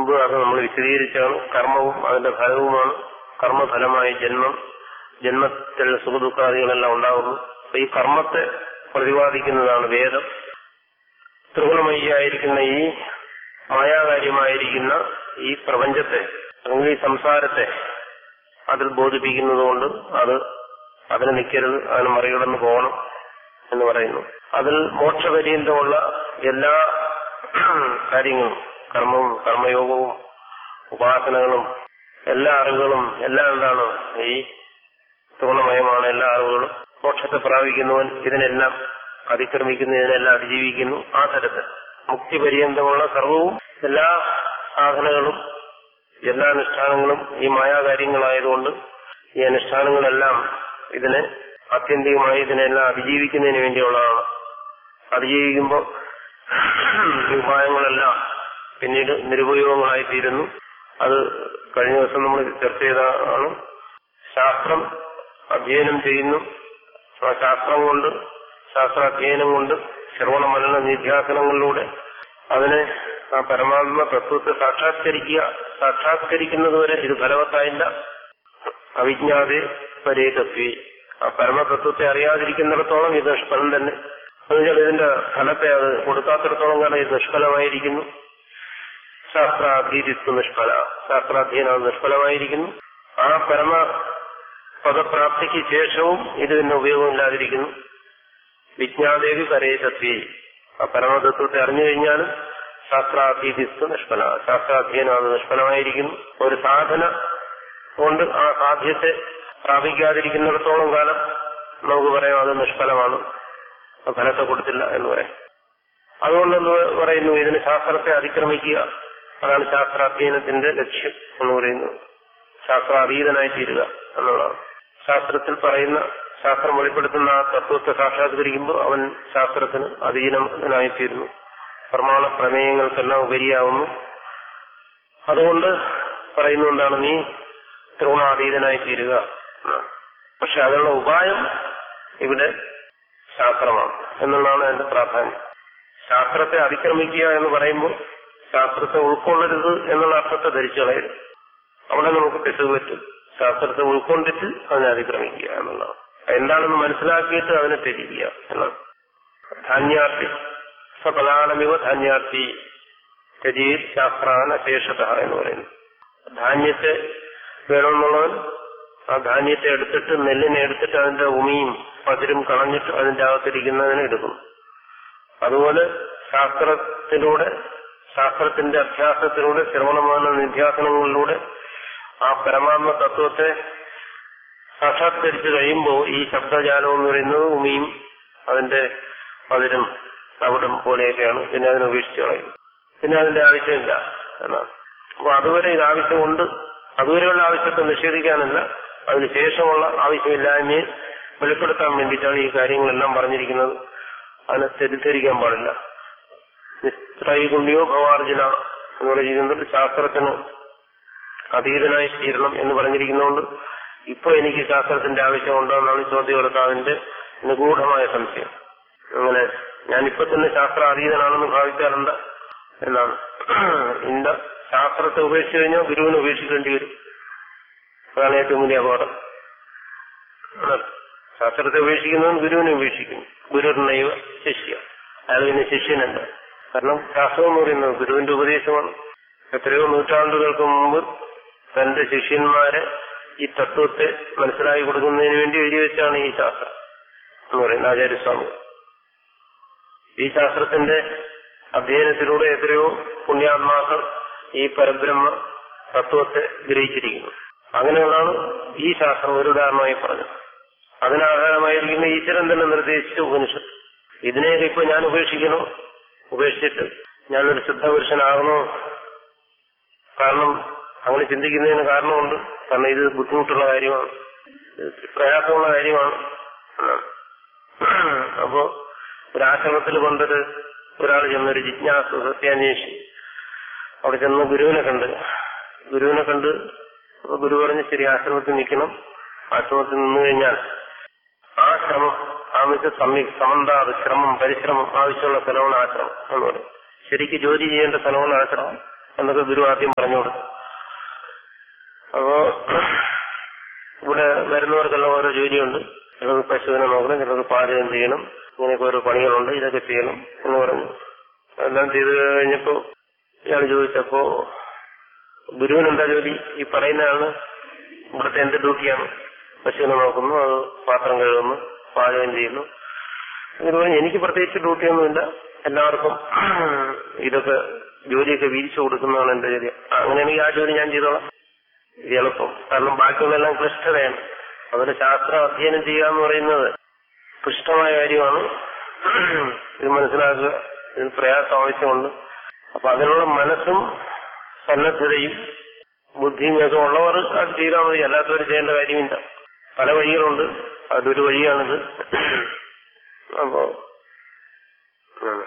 മുമ്പ് അത് നമ്മൾ വിശദീകരിച്ചാണ് കർമ്മവും അതിന്റെ ഫലവുമാണ് കർമ്മഫലമായ ജന്മം ജന്മത്തിൽ സുഖദുഃഖാദികളെല്ലാം ഉണ്ടാകുന്നു അപ്പൊ ഈ കർമ്മത്തെ പ്രതിപാദിക്കുന്നതാണ് വേദം ത്രിഗുണമയ്യായിരിക്കുന്ന ഈ മായാകാര്യമായിരിക്കുന്ന ഈ പ്രപഞ്ചത്തെ അല്ലെങ്കിൽ ഈ സംസാരത്തെ അതിൽ ബോധിപ്പിക്കുന്നതുകൊണ്ട് അത് അതിന് നിൽക്കരുത് അതിന് മറികടന്ന് പോകണം എന്ന് പറയുന്നു അതിൽ മോക്ഷപര്യന്തമുള്ള എല്ലാ കാര്യങ്ങളും കർമ്മവും കർമ്മയോഗവും ഉപാസനകളും എല്ലാ അറിവുകളും എല്ലാം എന്താണ് ഈ പൂർണ്ണമയമാണ് എല്ലാ അറിവുകളും മോക്ഷത്തെ പ്രാപിക്കുന്നവൻ ഇതിനെല്ലാം അതിക്രമിക്കുന്നു ഇതിനെല്ലാം അതിജീവിക്കുന്നു ആ തരത്തിൽ മുക്തി പര്യന്തമുള്ള സർവവും എല്ലാ സാധനങ്ങളും എല്ലാ അനുഷ്ഠാനങ്ങളും ഈ മായാകാര്യങ്ങളായതുകൊണ്ട് ഈ അനുഷ്ഠാനങ്ങളെല്ലാം ഇതിനെ ആത്യന്തികമായി ഇതിനെല്ലാം അതിജീവിക്കുന്നതിന് വേണ്ടിയുള്ളതാണ് അതിജീവിക്കുമ്പോൾ ഈ ഉപായങ്ങളെല്ലാം പിന്നീട് നിരുപയോഗങ്ങളായി തീരുന്നു അത് കഴിഞ്ഞ ദിവസം നമ്മൾ ചർച്ച ചെയ്തതാണ് ശാസ്ത്രം അധ്യയനം ചെയ്യുന്നു ആ ശാസ്ത്രം കൊണ്ട് ശാസ്ത്രാധ്യയനം കൊണ്ട് ശ്രവണ മനന നിധ്യാസനങ്ങളിലൂടെ അതിനെ ആ പരമാത്മ തത്വത്തെ സാക്ഷാത്കരിക്കുക സാക്ഷാത്കരിക്കുന്നതുവരെ ഇത് ഫലവത്തായില്ല അവിജ്ഞാതെ പരേതത്വി ആ പരമതത്വത്തെ അറിയാതിരിക്കുന്നിടത്തോളം ഇത് നിഷ്ഫലം തന്നെ എന്നുവെച്ചാൽ ഇതിന്റെ ഫലത്തെ അത് കൊടുക്കാത്തിടത്തോളം കാലം ഇത് നിഷ്ഫലമായിരിക്കുന്നു ശാസ്ത്രാധീതിത്വ നിഷ്ഫല ശാസ്ത്രാധ്യയനം അത് നിഷ്ഫലമായിരിക്കുന്നു ആ പരമ പദപ്രാപ്തിക്ക് ശേഷവും ഇത് പിന്നെ ഉപയോഗമില്ലാതിരിക്കുന്നു വിജ്ഞാദേവി പരേതത്വി ആ പരമതത്വത്തെ അറിഞ്ഞു കഴിഞ്ഞാലും ശാസ്ത്രാധീതിത്വ നിഷ്ഫല ശാസ്ത്രാധ്യയനം അത് നിഷ്ഫലമായിരിക്കുന്നു ഒരു സാധന കൊണ്ട് ആ സാധ്യത്തെ പ്രാപിക്കാതിരിക്കുന്നിടത്തോളം കാലം നമുക്ക് പറയാം അത് നിഷ്ഫലമാണ് ഫലത്തെ കൊടുത്തില്ല എന്ന് പറയാം അതുകൊണ്ടെന്ന് പറയുന്നു ഇതിന് ശാസ്ത്രത്തെ അതിക്രമിക്കുക അതാണ് ശാസ്ത്രാധ്യയനത്തിന്റെ ലക്ഷ്യം എന്ന് പറയുന്നത് ശാസ്ത്രാതീതനായി തീരുക എന്നുള്ളതാണ് ശാസ്ത്രത്തിൽ പറയുന്ന ശാസ്ത്രം വെളിപ്പെടുത്തുന്ന ആ തത്വത്തെ സാക്ഷാത്കരിക്കുമ്പോൾ അവൻ ശാസ്ത്രത്തിന് അധീനനായി തീരുന്നു പ്രമാണ പ്രമേയങ്ങൾക്കെല്ലാം ഉപരിയാവുന്നു അതുകൊണ്ട് പറയുന്നുകൊണ്ടാണ് നീ ത്രിഗുണാതീതനായി തീരുക എന്നാണ്. പക്ഷെ അതിനുള്ള ഉപായം ഇവിടെ ശാസ്ത്രമാണ് എന്നുള്ളതാണ് അതിന്റെ പ്രാധാന്യം ശാസ്ത്രത്തെ അതിക്രമിക്കുക എന്ന് പറയുമ്പോൾ ശാസ്ത്രത്തെ ഉൾക്കൊള്ളരുത് എന്നുള്ള അർത്ഥത്തെ ധരിച്ചു കളയരുത് അവിടെ നമുക്ക് തെറ്റ് പറ്റും ശാസ്ത്രത്തെ ഉൾക്കൊണ്ടിട്ട് അതിനെ അതിക്രമിക്കുക എന്നുള്ളതാണ് എന്താണെന്ന് മനസ്സിലാക്കിയിട്ട് അതിനെ ത്യജിക്കുക എന്നാണ് ധാന്യാർത്ഥി സ്വപദാനമിവ ധാന്യാർത്ഥി ത്യജീത് ശാസ്ത്രാൻ അശേഷത എന്ന് പറയുന്നു ധാന്യത്തെ വേണമെന്നുള്ളവൻ ആ ധാന്യത്തെ എടുത്തിട്ട് നെല്ലിനെ എടുത്തിട്ട് അതിന്റെ ഉമിയും പതിരും കളഞ്ഞിട്ട് അതിന്റെ അകത്തിരിക്കുന്നതിനെ എടുക്കുന്നു അതുപോലെ ശാസ്ത്രത്തിലൂടെ ശാസ്ത്രത്തിന്റെ അഭ്യാസത്തിലൂടെ ശ്രവണമാന നിധ്യാസനങ്ങളിലൂടെ ആ പരമാത്മ തത്വത്തെ സാക്ഷാത്കരിച്ചു കഴിയുമ്പോൾ ഈ ശബ്ദജാലം എന്ന് പറയുന്നത് ഉമിയും അതിന്റെ പതിരും തവിടും പോലെയൊക്കെയാണ് പിന്നെ അതിനെ ഉപേക്ഷിച്ച് കളയും പിന്നെ അതിന്റെ ആവശ്യമില്ല എന്നാണ് അപ്പൊ അതുവരെ ഇത് ആവശ്യമുണ്ട് അതുവരെയുള്ള ആവശ്യത്തെ നിഷേധിക്കാനല്ല അതിനുശേഷമുള്ള ആവശ്യമില്ലായ്മയെ വെളിപ്പെടുത്താൻ വേണ്ടിയിട്ടാണ് ഈ കാര്യങ്ങളെല്ലാം പറഞ്ഞിരിക്കുന്നത് അതിനെ തെറ്റിദ്ധരിക്കാൻ പാടില്ല നിസ്ത്രൈകുണ്യോ ഭവാർജുന എന്ന് പറഞ്ഞിരിക്കുന്നത് ശാസ്ത്രത്തിന് അതീതനായി തീരണം എന്ന് പറഞ്ഞിരിക്കുന്നതുകൊണ്ട് ഇപ്പൊ എനിക്ക് ശാസ്ത്രത്തിന്റെ ആവശ്യമുണ്ടോ എന്നാണ് ചോദ്യകർത്താവിന്റെ നിഗൂഢമായ സംശയം അങ്ങനെ ഞാനിപ്പോ തന്നെ ശാസ്ത്ര അതീതനാണെന്ന് ഭാവിക്കാറുണ്ട് എന്നാണ് ഇന്ന ശാസ്ത്രത്തെ ഉപേക്ഷിച്ചു കഴിഞ്ഞാൽ ഗുരുവിനെ ഉപേക്ഷിക്കേണ്ടി വരും അതാണ് ഏറ്റവും വലിയ അപകടം ശാസ്ത്രത്തെ ഉപേക്ഷിക്കുന്നവൻ ഗുരുവിനെ ഉപേക്ഷിക്കുന്നു ഗുരുവിനൈവ ശിഷ്യ അയാൾ പിന്നെ ശിഷ്യനല്ല കാരണം ശാസ്ത്രം എന്ന് പറയുന്നത് ഗുരുവിന്റെ ഉപദേശമാണ് എത്രയോ നൂറ്റാണ്ടുകൾക്ക് മുമ്പ് തന്റെ ശിഷ്യന്മാരെ ഈ തത്വത്തെ മനസ്സിലാക്കി കൊടുക്കുന്നതിന് വേണ്ടി എഴുതി വെച്ചാണ് ഈ ശാസ്ത്രം എന്ന് പറയുന്നത് ആചാര്യസ്വാമി ഈ ശാസ്ത്രത്തിന്റെ അധ്യയനത്തിലൂടെ എത്രയോ പുണ്യാത്മാക്കൾ ഈ പരബ്രഹ്മ തത്വത്തെ ഗ്രഹിച്ചിരിക്കുന്നു അങ്ങനെയുള്ളതാണ് ഈ ശാസ്ത്രം ഒരു ഉദാഹരണമായി പറഞ്ഞത് അതിനാധാരമായിരിക്കുന്ന ഈശ്വരൻ തന്നെ നിർദ്ദേശിച്ച ഉപനിഷത്ത് ഇതിനെയൊക്കെ ഇപ്പൊ ഞാൻ ഉപേക്ഷിക്കണോ ഉപേക്ഷിച്ചിട്ട് ഞാനൊരു ശുദ്ധപുരുഷനാകണോ കാരണം അങ്ങനെ ചിന്തിക്കുന്നതിന് കാരണമുണ്ട് കാരണം ഇത് ബുദ്ധിമുട്ടുള്ള കാര്യമാണ് ഇത് പ്രയാസമുള്ള കാര്യമാണ് എന്നാണ്. അപ്പോ ഒരാശ്രമത്തിൽ കൊണ്ടൊരു ഒരാൾ ചെന്നൊരു ജിജ്ഞാസ സത്യാന്വേഷി അവിടെ ചെന്ന് ഗുരുവിനെ കണ്ട് ഗുരുവിനെ കണ്ട് അപ്പൊ ഗുരു പറഞ്ഞ് ശരി ആശ്രമത്തിൽ നിൽക്കണം ആശ്രമത്തിൽ നിന്നു കഴിഞ്ഞാൽ ആ ശ്രമം ആവശ്യ സമ്യക് സമന്താത് ശ്രമം പരിശ്രമം ആവശ്യമുള്ള സ്ഥലമാണ് ആശ്രമം എന്ന് പറയും ശരിക്ക് ജോലി ചെയ്യേണ്ട സ്ഥലമാണ് ആശ്രമം എന്നൊക്കെ ഗുരു ആദ്യം പറഞ്ഞു കൊടുത്തു അപ്പോ ഇവിടെ വരുന്നവർക്കെല്ലാം ഓരോ ജോലിയുണ്ട് ചിലർക്ക് പശുവിനെ നോക്കണം ചിലർക്ക് പാചകം ചെയ്യണം ഇങ്ങനെയൊക്കെ ഓരോ പണികളുണ്ട് ഇതൊക്കെ ചെയ്യണം എന്ന് പറഞ്ഞു എല്ലാം ചെയ്ത് കഴിഞ്ഞപ്പോ ഇയാൾ ചോദിച്ചപ്പോ ഗുരുവിന് എന്താ ജോലി ഈ പറയുന്നതാണ് ഇവിടുത്തെ എന്ത് ഡ്യൂട്ടിയാണ് പശുവിനെ നോക്കുന്നു അത് പാത്രം കഴുകുന്നു പാചകം ചെയ്യുന്നു ഗുരു പറഞ്ഞു എനിക്ക് പ്രത്യേകിച്ച് ഡ്യൂട്ടിയൊന്നുമില്ല എല്ലാവർക്കും ഇതൊക്കെ ജോലിയൊക്കെ വീതിച്ചു കൊടുക്കുന്നതാണ് എന്റെ ജോലി ആ, അങ്ങനെയാണെങ്കിൽ ആ ജോലി ഞാൻ ചെയ്തോളാം ഇത് എളുപ്പം കാരണം ബാക്കിയുള്ളതെല്ലാം ക്ലിഷ്ടതയാണ് അതിന് ശാസ്ത്രം അധ്യയനം ചെയ്യുക എന്ന് പറയുന്നത് ക്ലിഷ്ടമായ കാര്യമാണ് ഇത് മനസ്സിലാക്കുക ഇതിന് പ്രയാസം ആവശ്യമുണ്ട് അപ്പൊ അതിനുള്ള മനസ്സും സന്നദ്ധതയും ബുദ്ധിയും ഒക്കെ ഉള്ളവർ അത് ചെയ്താൽ മതി അല്ലാത്തവർ ചെയ്യേണ്ട കാര്യമില്ല പല വഴികളുണ്ട് അതൊരു വഴിയാണിത് അപ്പോ ഉം.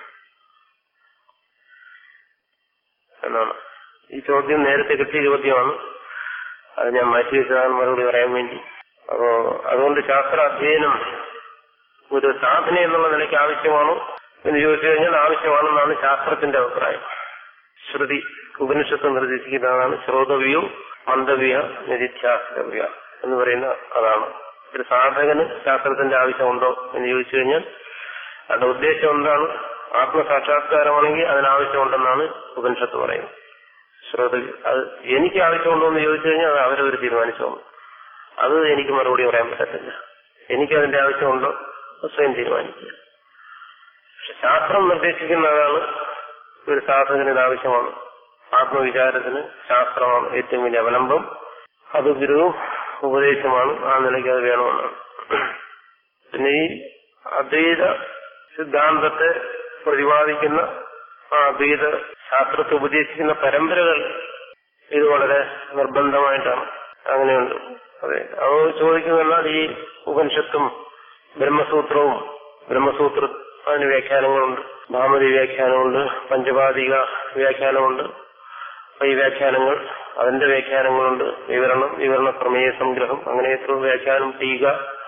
എന്നാണ് ഈ ചോദ്യം നേരത്തെ കിട്ടിയ ചോദ്യമാണ് അത് ഞാൻ മാറ്റി വെച്ചതാണ് മറുപടി പറയാൻ വേണ്ടി അപ്പോ അതുകൊണ്ട് ശാസ്ത്ര അധ്യയനം ഒരു സാധന എന്നുള്ള നിലയ്ക്ക് ആവശ്യമാണോ എന്ന് ചോദിച്ചു കഴിഞ്ഞാൽ ആവശ്യമാണെന്നാണ് ശാസ്ത്രത്തിന്റെ അഭിപ്രായം ശ്രുതി ഉപനിഷത്ത് നിർദ്ദേശിക്കുന്നതാണ് ശ്രോതവ്യോ മന്ദവ്യ നിരിധ്യാസിതവ്യ എന്ന് പറയുന്ന അതാണ് ഒരു സാധകന് ശാസ്ത്രത്തിന്റെ ആവശ്യമുണ്ടോ എന്ന് ചോദിച്ചു കഴിഞ്ഞാൽ അതിന്റെ ഉദ്ദേശം എന്താണ് ആത്മസാക്ഷാത്കാരമാണെങ്കിൽ അതിനാവശ്യമുണ്ടെന്നാണ് ഉപനിഷത്ത് പറയുന്നത് ശ്രോത അത് എനിക്ക് ആവശ്യമുണ്ടോ എന്ന് ചോദിച്ചു കഴിഞ്ഞാൽ അത് അവരവർ തീരുമാനിച്ചോളൂ അത് എനിക്ക് മറുപടി പറയാൻ പറ്റത്തില്ല എനിക്ക് അതിന്റെ ആവശ്യമുണ്ടോ അത് സ്വയം തീരുമാനിക്കുക പക്ഷെ ശാസ്ത്രം നിർദ്ദേശിക്കുന്നതാണ് ഒരു സാധകന് ഇത് ആവശ്യമാണ് ആത്മവിചാരത്തിന് ശാസ്ത്രമാണ് ഏറ്റവും വലിയ അവലംബം അത് ഗുരുവും ഉപദേശമാണ് ആ നിലയ്ക്ക് അത് വേണമെന്നാണ് പിന്നെ ഈ അദ്വൈത സിദ്ധാന്തത്തെ പ്രതിപാദിക്കുന്ന ആ അദ്വൈത ശാസ്ത്രത്തെ ഉപദേശിക്കുന്ന പരമ്പരകൾ ഇത് വളരെ നിർബന്ധമായിട്ടാണ് അങ്ങനെയുണ്ട് അതെ അത് ചോദിക്കുന്നതെന്നാൽ ഈ ഉപനിഷത്തും ബ്രഹ്മസൂത്രവും ബ്രഹ്മസൂത്ര അതിന് വ്യാഖ്യാനങ്ങളുണ്ട് ഭാമതി വ്യാഖ്യാനമുണ്ട് പഞ്ചപാതിക വ്യാഖ്യാനമുണ്ട് അപ്പൊ ഈ വ്യാഖ്യാനങ്ങൾ അതിന്റെ വ്യാഖ്യാനങ്ങളുണ്ട് വിവരണം വിവരണ പ്രമേയ സംഗ്രഹം അങ്ങനെ എത്ര വ്യാഖ്യാനം ടീക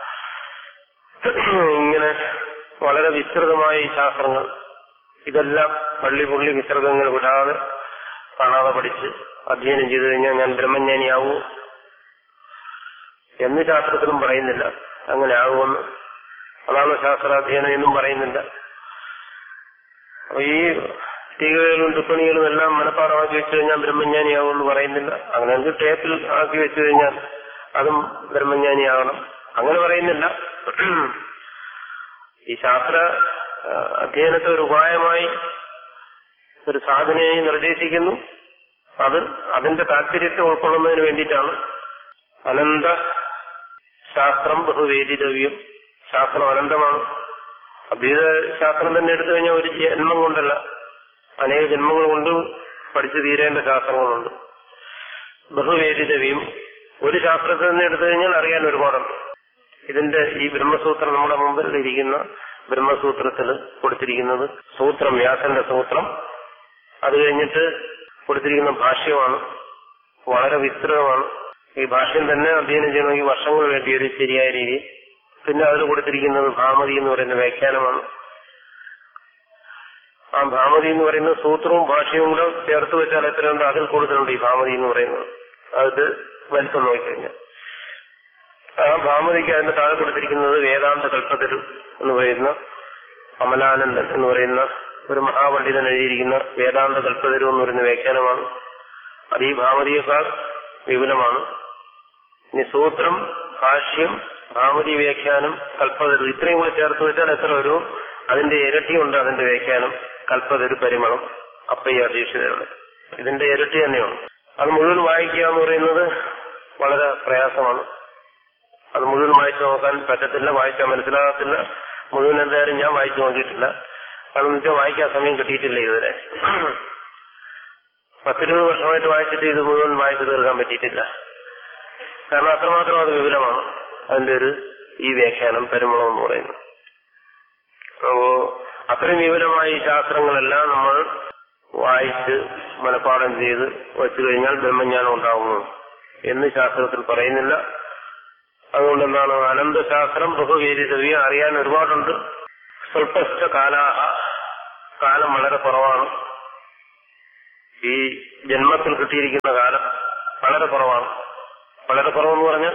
ഇങ്ങനെ വളരെ വിസ്തൃതമായ ഈ ശാസ്ത്രങ്ങൾ ഇതെല്ലാം പള്ളി പുള്ളി വിസർഗങ്ങൾ വിടാതെ കാണാതെ പഠിച്ച് അധ്യയനം ചെയ്തു കഴിഞ്ഞാൽ ഞാൻ ബ്രഹ്മജ്ഞാനിയാവൂ എന്ന് ശാസ്ത്രത്തിലും പറയുന്നില്ല അങ്ങനെ ആകുമെന്ന് അതാണ് ശാസ്ത്രാധ്യയനം എന്നും പറയുന്നില്ല അപ്പൊ ഈ ടീകകളും ടിപ്പണികളും എല്ലാം മനപ്പാടമാക്കി വെച്ചു കഴിഞ്ഞാൽ ബ്രഹ്മജ്ഞാനിയാവുമെന്ന് പറയുന്നില്ല അങ്ങനെയെങ്കിൽ ടേപ്പിൽ ആക്കി വെച്ചു കഴിഞ്ഞാൽ അതും ബ്രഹ്മജ്ഞാനിയാവണം അങ്ങനെ പറയുന്നില്ല ഈ ശാസ്ത്ര ആ, അധ്യയനത്തെ ഒരു ഉപായമായി ഒരു സാധനയായി നിർദ്ദേശിക്കുന്നു അത് അതിന്റെ താല്പര്യത്തെ ഉൾക്കൊള്ളുന്നതിന് വേണ്ടിയിട്ടാണ് അനന്ത ശാസ്ത്രം ബഹുവേദിതവ്യം ശാസ്ത്രം അനന്തമാണ് അദ്വൈത ശാസ്ത്രം തന്നെ എടുത്തു കഴിഞ്ഞാൽ ഒരു ജന്മം കൊണ്ടല്ല അനേക ജന്മങ്ങൾ കൊണ്ട് പഠിച്ചു തീരേണ്ട ശാസ്ത്രങ്ങളുണ്ട് ബഹുവേദിതവ്യം ഒരു ശാസ്ത്രത്തിൽ തന്നെ എടുത്തു കഴിഞ്ഞാൽ അറിയാൻ ഒരുപാടുണ്ട് ഇതിന്റെ ഈ ബ്രഹ്മസൂത്രം നമ്മുടെ മുമ്പിൽ ഇരിക്കുന്ന ബ്രഹ്മസൂത്രത്തിൽ കൊടുത്തിരിക്കുന്നത് സൂത്രം വ്യാസന്റെ സൂത്രം അത് കഴിഞ്ഞിട്ട് കൊടുത്തിരിക്കുന്ന ഭാഷ്യമാണ് വളരെ വിസ്തൃതമാണ് ഈ ഭാഷ്യം തന്നെ അധ്യയനം ചെയ്യണമെങ്കിൽ വർഷങ്ങൾ വേണ്ടി ഒരു ശരിയായ രീതിയിൽ പിന്നെ അതിൽ കൊടുത്തിരിക്കുന്നത് ഭാമതി എന്ന് പറയുന്ന വ്യാഖ്യാനമാണ് ആ ഭാമതി എന്ന് പറയുന്ന സൂത്രവും ഭാഷ്യവും കൂടെ ചേർത്ത് വെച്ചാൽ എത്രയുണ്ട് അതിൽ കൂടുതലുണ്ട് ഈ ഭാമതി എന്ന് പറയുന്നത് അത് വലിപ്പം നോക്കിക്കഴിഞ്ഞാൽ ആ ഭാമതിക്ക് അതിന്റെ താഴെ കൊടുത്തിരിക്കുന്നത് വേദാന്ത കൽപ്പതരു എന്ന് പറയുന്ന അമലാനന്ദൻ എന്ന് പറയുന്ന ഒരു മഹാപണ്ഡിതൻ എഴുതിയിരിക്കുന്ന വേദാന്ത കൽപ്പതരു എന്ന് പറയുന്ന വ്യാഖ്യാനമാണ് അത് ഈ ഭാമതിയേക്കാൾ വിപുലമാണ് ഇനി സൂത്രം ഭാഷ്യം ഭാമതി വ്യാഖ്യാനം കൽപ്പതരു ഇത്രയും കൂടെ ചേർത്ത് വെച്ചാൽ എത്ര വരും അതിന്റെ ഇരട്ടിയുണ്ട് അതിന്റെ വ്യാഖ്യാനം കൽപ്പതരു പരിമളം അപ്പയ്യ അധീക്ഷിതരുടെ ഇതിന്റെ ഇരട്ടി തന്നെയാണ് അത് മുഴുവൻ വായിക്കുക എന്ന് പറയുന്നത് വളരെ പ്രയാസമാണ് അത് മുഴുവൻ വായിച്ചു നോക്കാൻ പറ്റത്തില്ല വായിച്ചാൽ മനസ്സിലാകത്തില്ല മുഴുവൻ എന്തായാലും ഞാൻ വായിച്ചു നോക്കിയിട്ടില്ല കാരണം വെച്ചാൽ വായിക്കാൻ സമയം കിട്ടിയിട്ടില്ല ഇതുവരെ പത്തിരുപത് വർഷമായിട്ട് വായിച്ചിട്ട് ഇത് മുഴുവൻ വായിച്ചു തീർക്കാൻ പറ്റിയിട്ടില്ല കാരണം അത്രമാത്രം അത് വിപുലമാണ് അതിന്റെ ഒരു ഈ വ്യാഖ്യാനം പരിമളം എന്ന് പറയുന്നത് അപ്പോ അത്രയും വിപുലമായ ഈ ശാസ്ത്രങ്ങളെല്ലാം നമ്മൾ വായിച്ച് മനഃപ്പാഠം ചെയ്ത് വച്ചു കഴിഞ്ഞാൽ ബ്രഹ്മജ്ഞാനം ഉണ്ടാകുന്നു എന്ന് ശാസ്ത്രത്തിൽ പറയുന്നില്ല അതുകൊണ്ട് എന്താണ് അനന്തശാസ്ത്രം ബഹുവേദിതവ്യ അറിയാൻ ഒരുപാടുണ്ട് സ്വൽപ്പസ്ഥ കാലാഹ കാലം വളരെ കുറവാണ് ഈ ജന്മത്തിൽ കിട്ടിയിരിക്കുന്ന കാലം വളരെ കുറവാണ് വളരെ കുറവെന്ന് പറഞ്ഞാൽ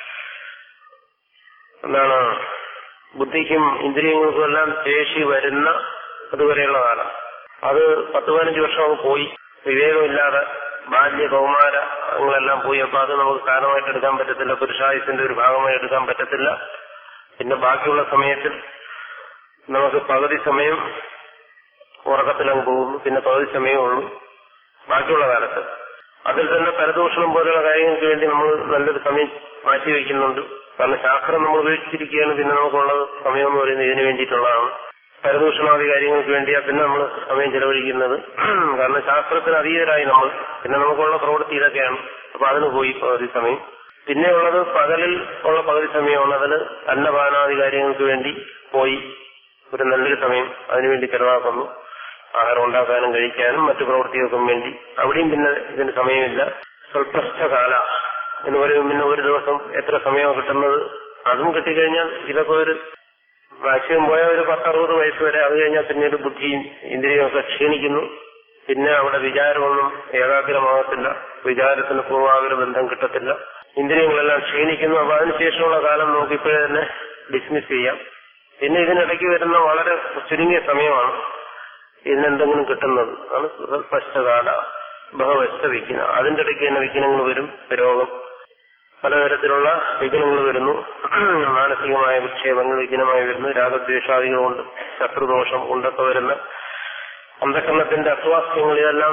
എന്താണ് ബുദ്ധിക്കും ഇന്ദ്രിയങ്ങൾക്കും എല്ലാം ശേഷി വരുന്ന അതുവരെയുള്ള കാലം അത് പത്ത് പതിനഞ്ച് വർഷം അങ്ങ് പോയി വിവേകമില്ലാതെ ബാല്യ കൗമാരങ്ങളെല്ലാം പോയി അപ്പൊ അത് നമുക്ക് കാലമായിട്ട് എടുക്കാൻ പറ്റത്തില്ല പുരുഷായുസിന്റെ ഒരു ഭാഗമായി എടുക്കാൻ പറ്റത്തില്ല പിന്നെ ബാക്കിയുള്ള സമയത്തിൽ നമുക്ക് പകുതി സമയം ഉറക്കത്തിലങ്ങ് പോകുന്നു പിന്നെ പകുതി സമയമേ ഉള്ളൂ ബാക്കിയുള്ള കാലത്ത് അതിൽ തന്നെ പരദൂഷണം പോലെയുള്ള കാര്യങ്ങൾക്ക് വേണ്ടി നമ്മൾ നല്ലൊരു സമയം മാറ്റിവെക്കുന്നുണ്ട് കാരണം ശാസ്ത്രം നമ്മൾ ഉപയോഗിച്ചിരിക്കുകയാണ് പിന്നെ നമുക്കുള്ളത് സമയം എന്ന് പറയുന്നത് ഇതിനു വേണ്ടിയിട്ടുള്ളതാണ് പരദൂഷണാദി കാര്യങ്ങൾക്ക് വേണ്ടിയാ പിന്നെ നമ്മൾ സമയം ചെലവഴിക്കുന്നത് കാരണം ശാസ്ത്രത്തിന് അതീതരായി നമ്മൾ പിന്നെ നമുക്കുള്ള പ്രവൃത്തി ഇതൊക്കെയാണ് അപ്പൊ അതിന് പോയി പകുതി സമയം പിന്നെ ഉള്ളത് പകലിൽ ഉള്ള പകുതി സമയമാണ് അതിൽ അന്നപാനാദി കാര്യങ്ങൾക്ക് വേണ്ടി പോയി ഒരു നല്ലൊരു സമയം അതിനുവേണ്ടി ചെലവാക്കുന്നു ആഹാരം ഉണ്ടാക്കാനും കഴിക്കാനും മറ്റു പ്രവൃത്തികൾക്കും വേണ്ടി അവിടെയും പിന്നെ ഇതിന് സമയമില്ല സ്വൽപ്പസ്ഥ കാല എന്ന് പറയുമ്പോൾ പിന്നെ ഒരു ദിവസം എത്ര സമയമാണ് കിട്ടുന്നത് അതും കിട്ടിക്കഴിഞ്ഞാൽ ഇതൊക്കെ ഒരു മാക്സിമം പോയ ഒരു പത്തറുപത് വയസ്സ് വരെ അത് കഴിഞ്ഞാൽ പിന്നീട് ബുദ്ധിയും ഇന്ദ്രിയമൊക്കെ ക്ഷീണിക്കുന്നു പിന്നെ അവിടെ വിചാരമൊന്നും ഏകാഗ്രമാകത്തില്ല വിചാരത്തിന് പൂർവാഗ്ര ബന്ധം കിട്ടത്തില്ല ഇന്ദ്രിയങ്ങളെല്ലാം ക്ഷീണിക്കുന്നു അപ്പൊ അതിനുശേഷമുള്ള കാലം നമുക്ക് ഇപ്പോഴേ തന്നെ ഡിസ്മിസ് ചെയ്യാം പിന്നെ ഇതിനിടയ്ക്ക് വരുന്ന വളരെ ചുരുങ്ങിയ സമയമാണ് ഇതിനെന്തെങ്കിലും കിട്ടുന്നത് ആണ് സ്പഷ്ടകാല ബഹവസ്ഥ വിഘ്ന അതിന്റെ ഇടയ്ക്ക് തന്നെ വിഘ്നങ്ങൾ വരും രോഗം പലതരത്തിലുള്ള വിഘ്നങ്ങൾ വരുന്നു മാനസികമായ വിക്ഷേപങ്ങൾ വിഘ്നമായി വരുന്നു രാഗദ്വേഷാദികൾ കൊണ്ട് ശത്രുദോഷം കൊണ്ടൊക്കെ വരുന്ന അന്ധകരണത്തിന്റെ അസ്വാസ്ഥ്യങ്ങൾ ഇതെല്ലാം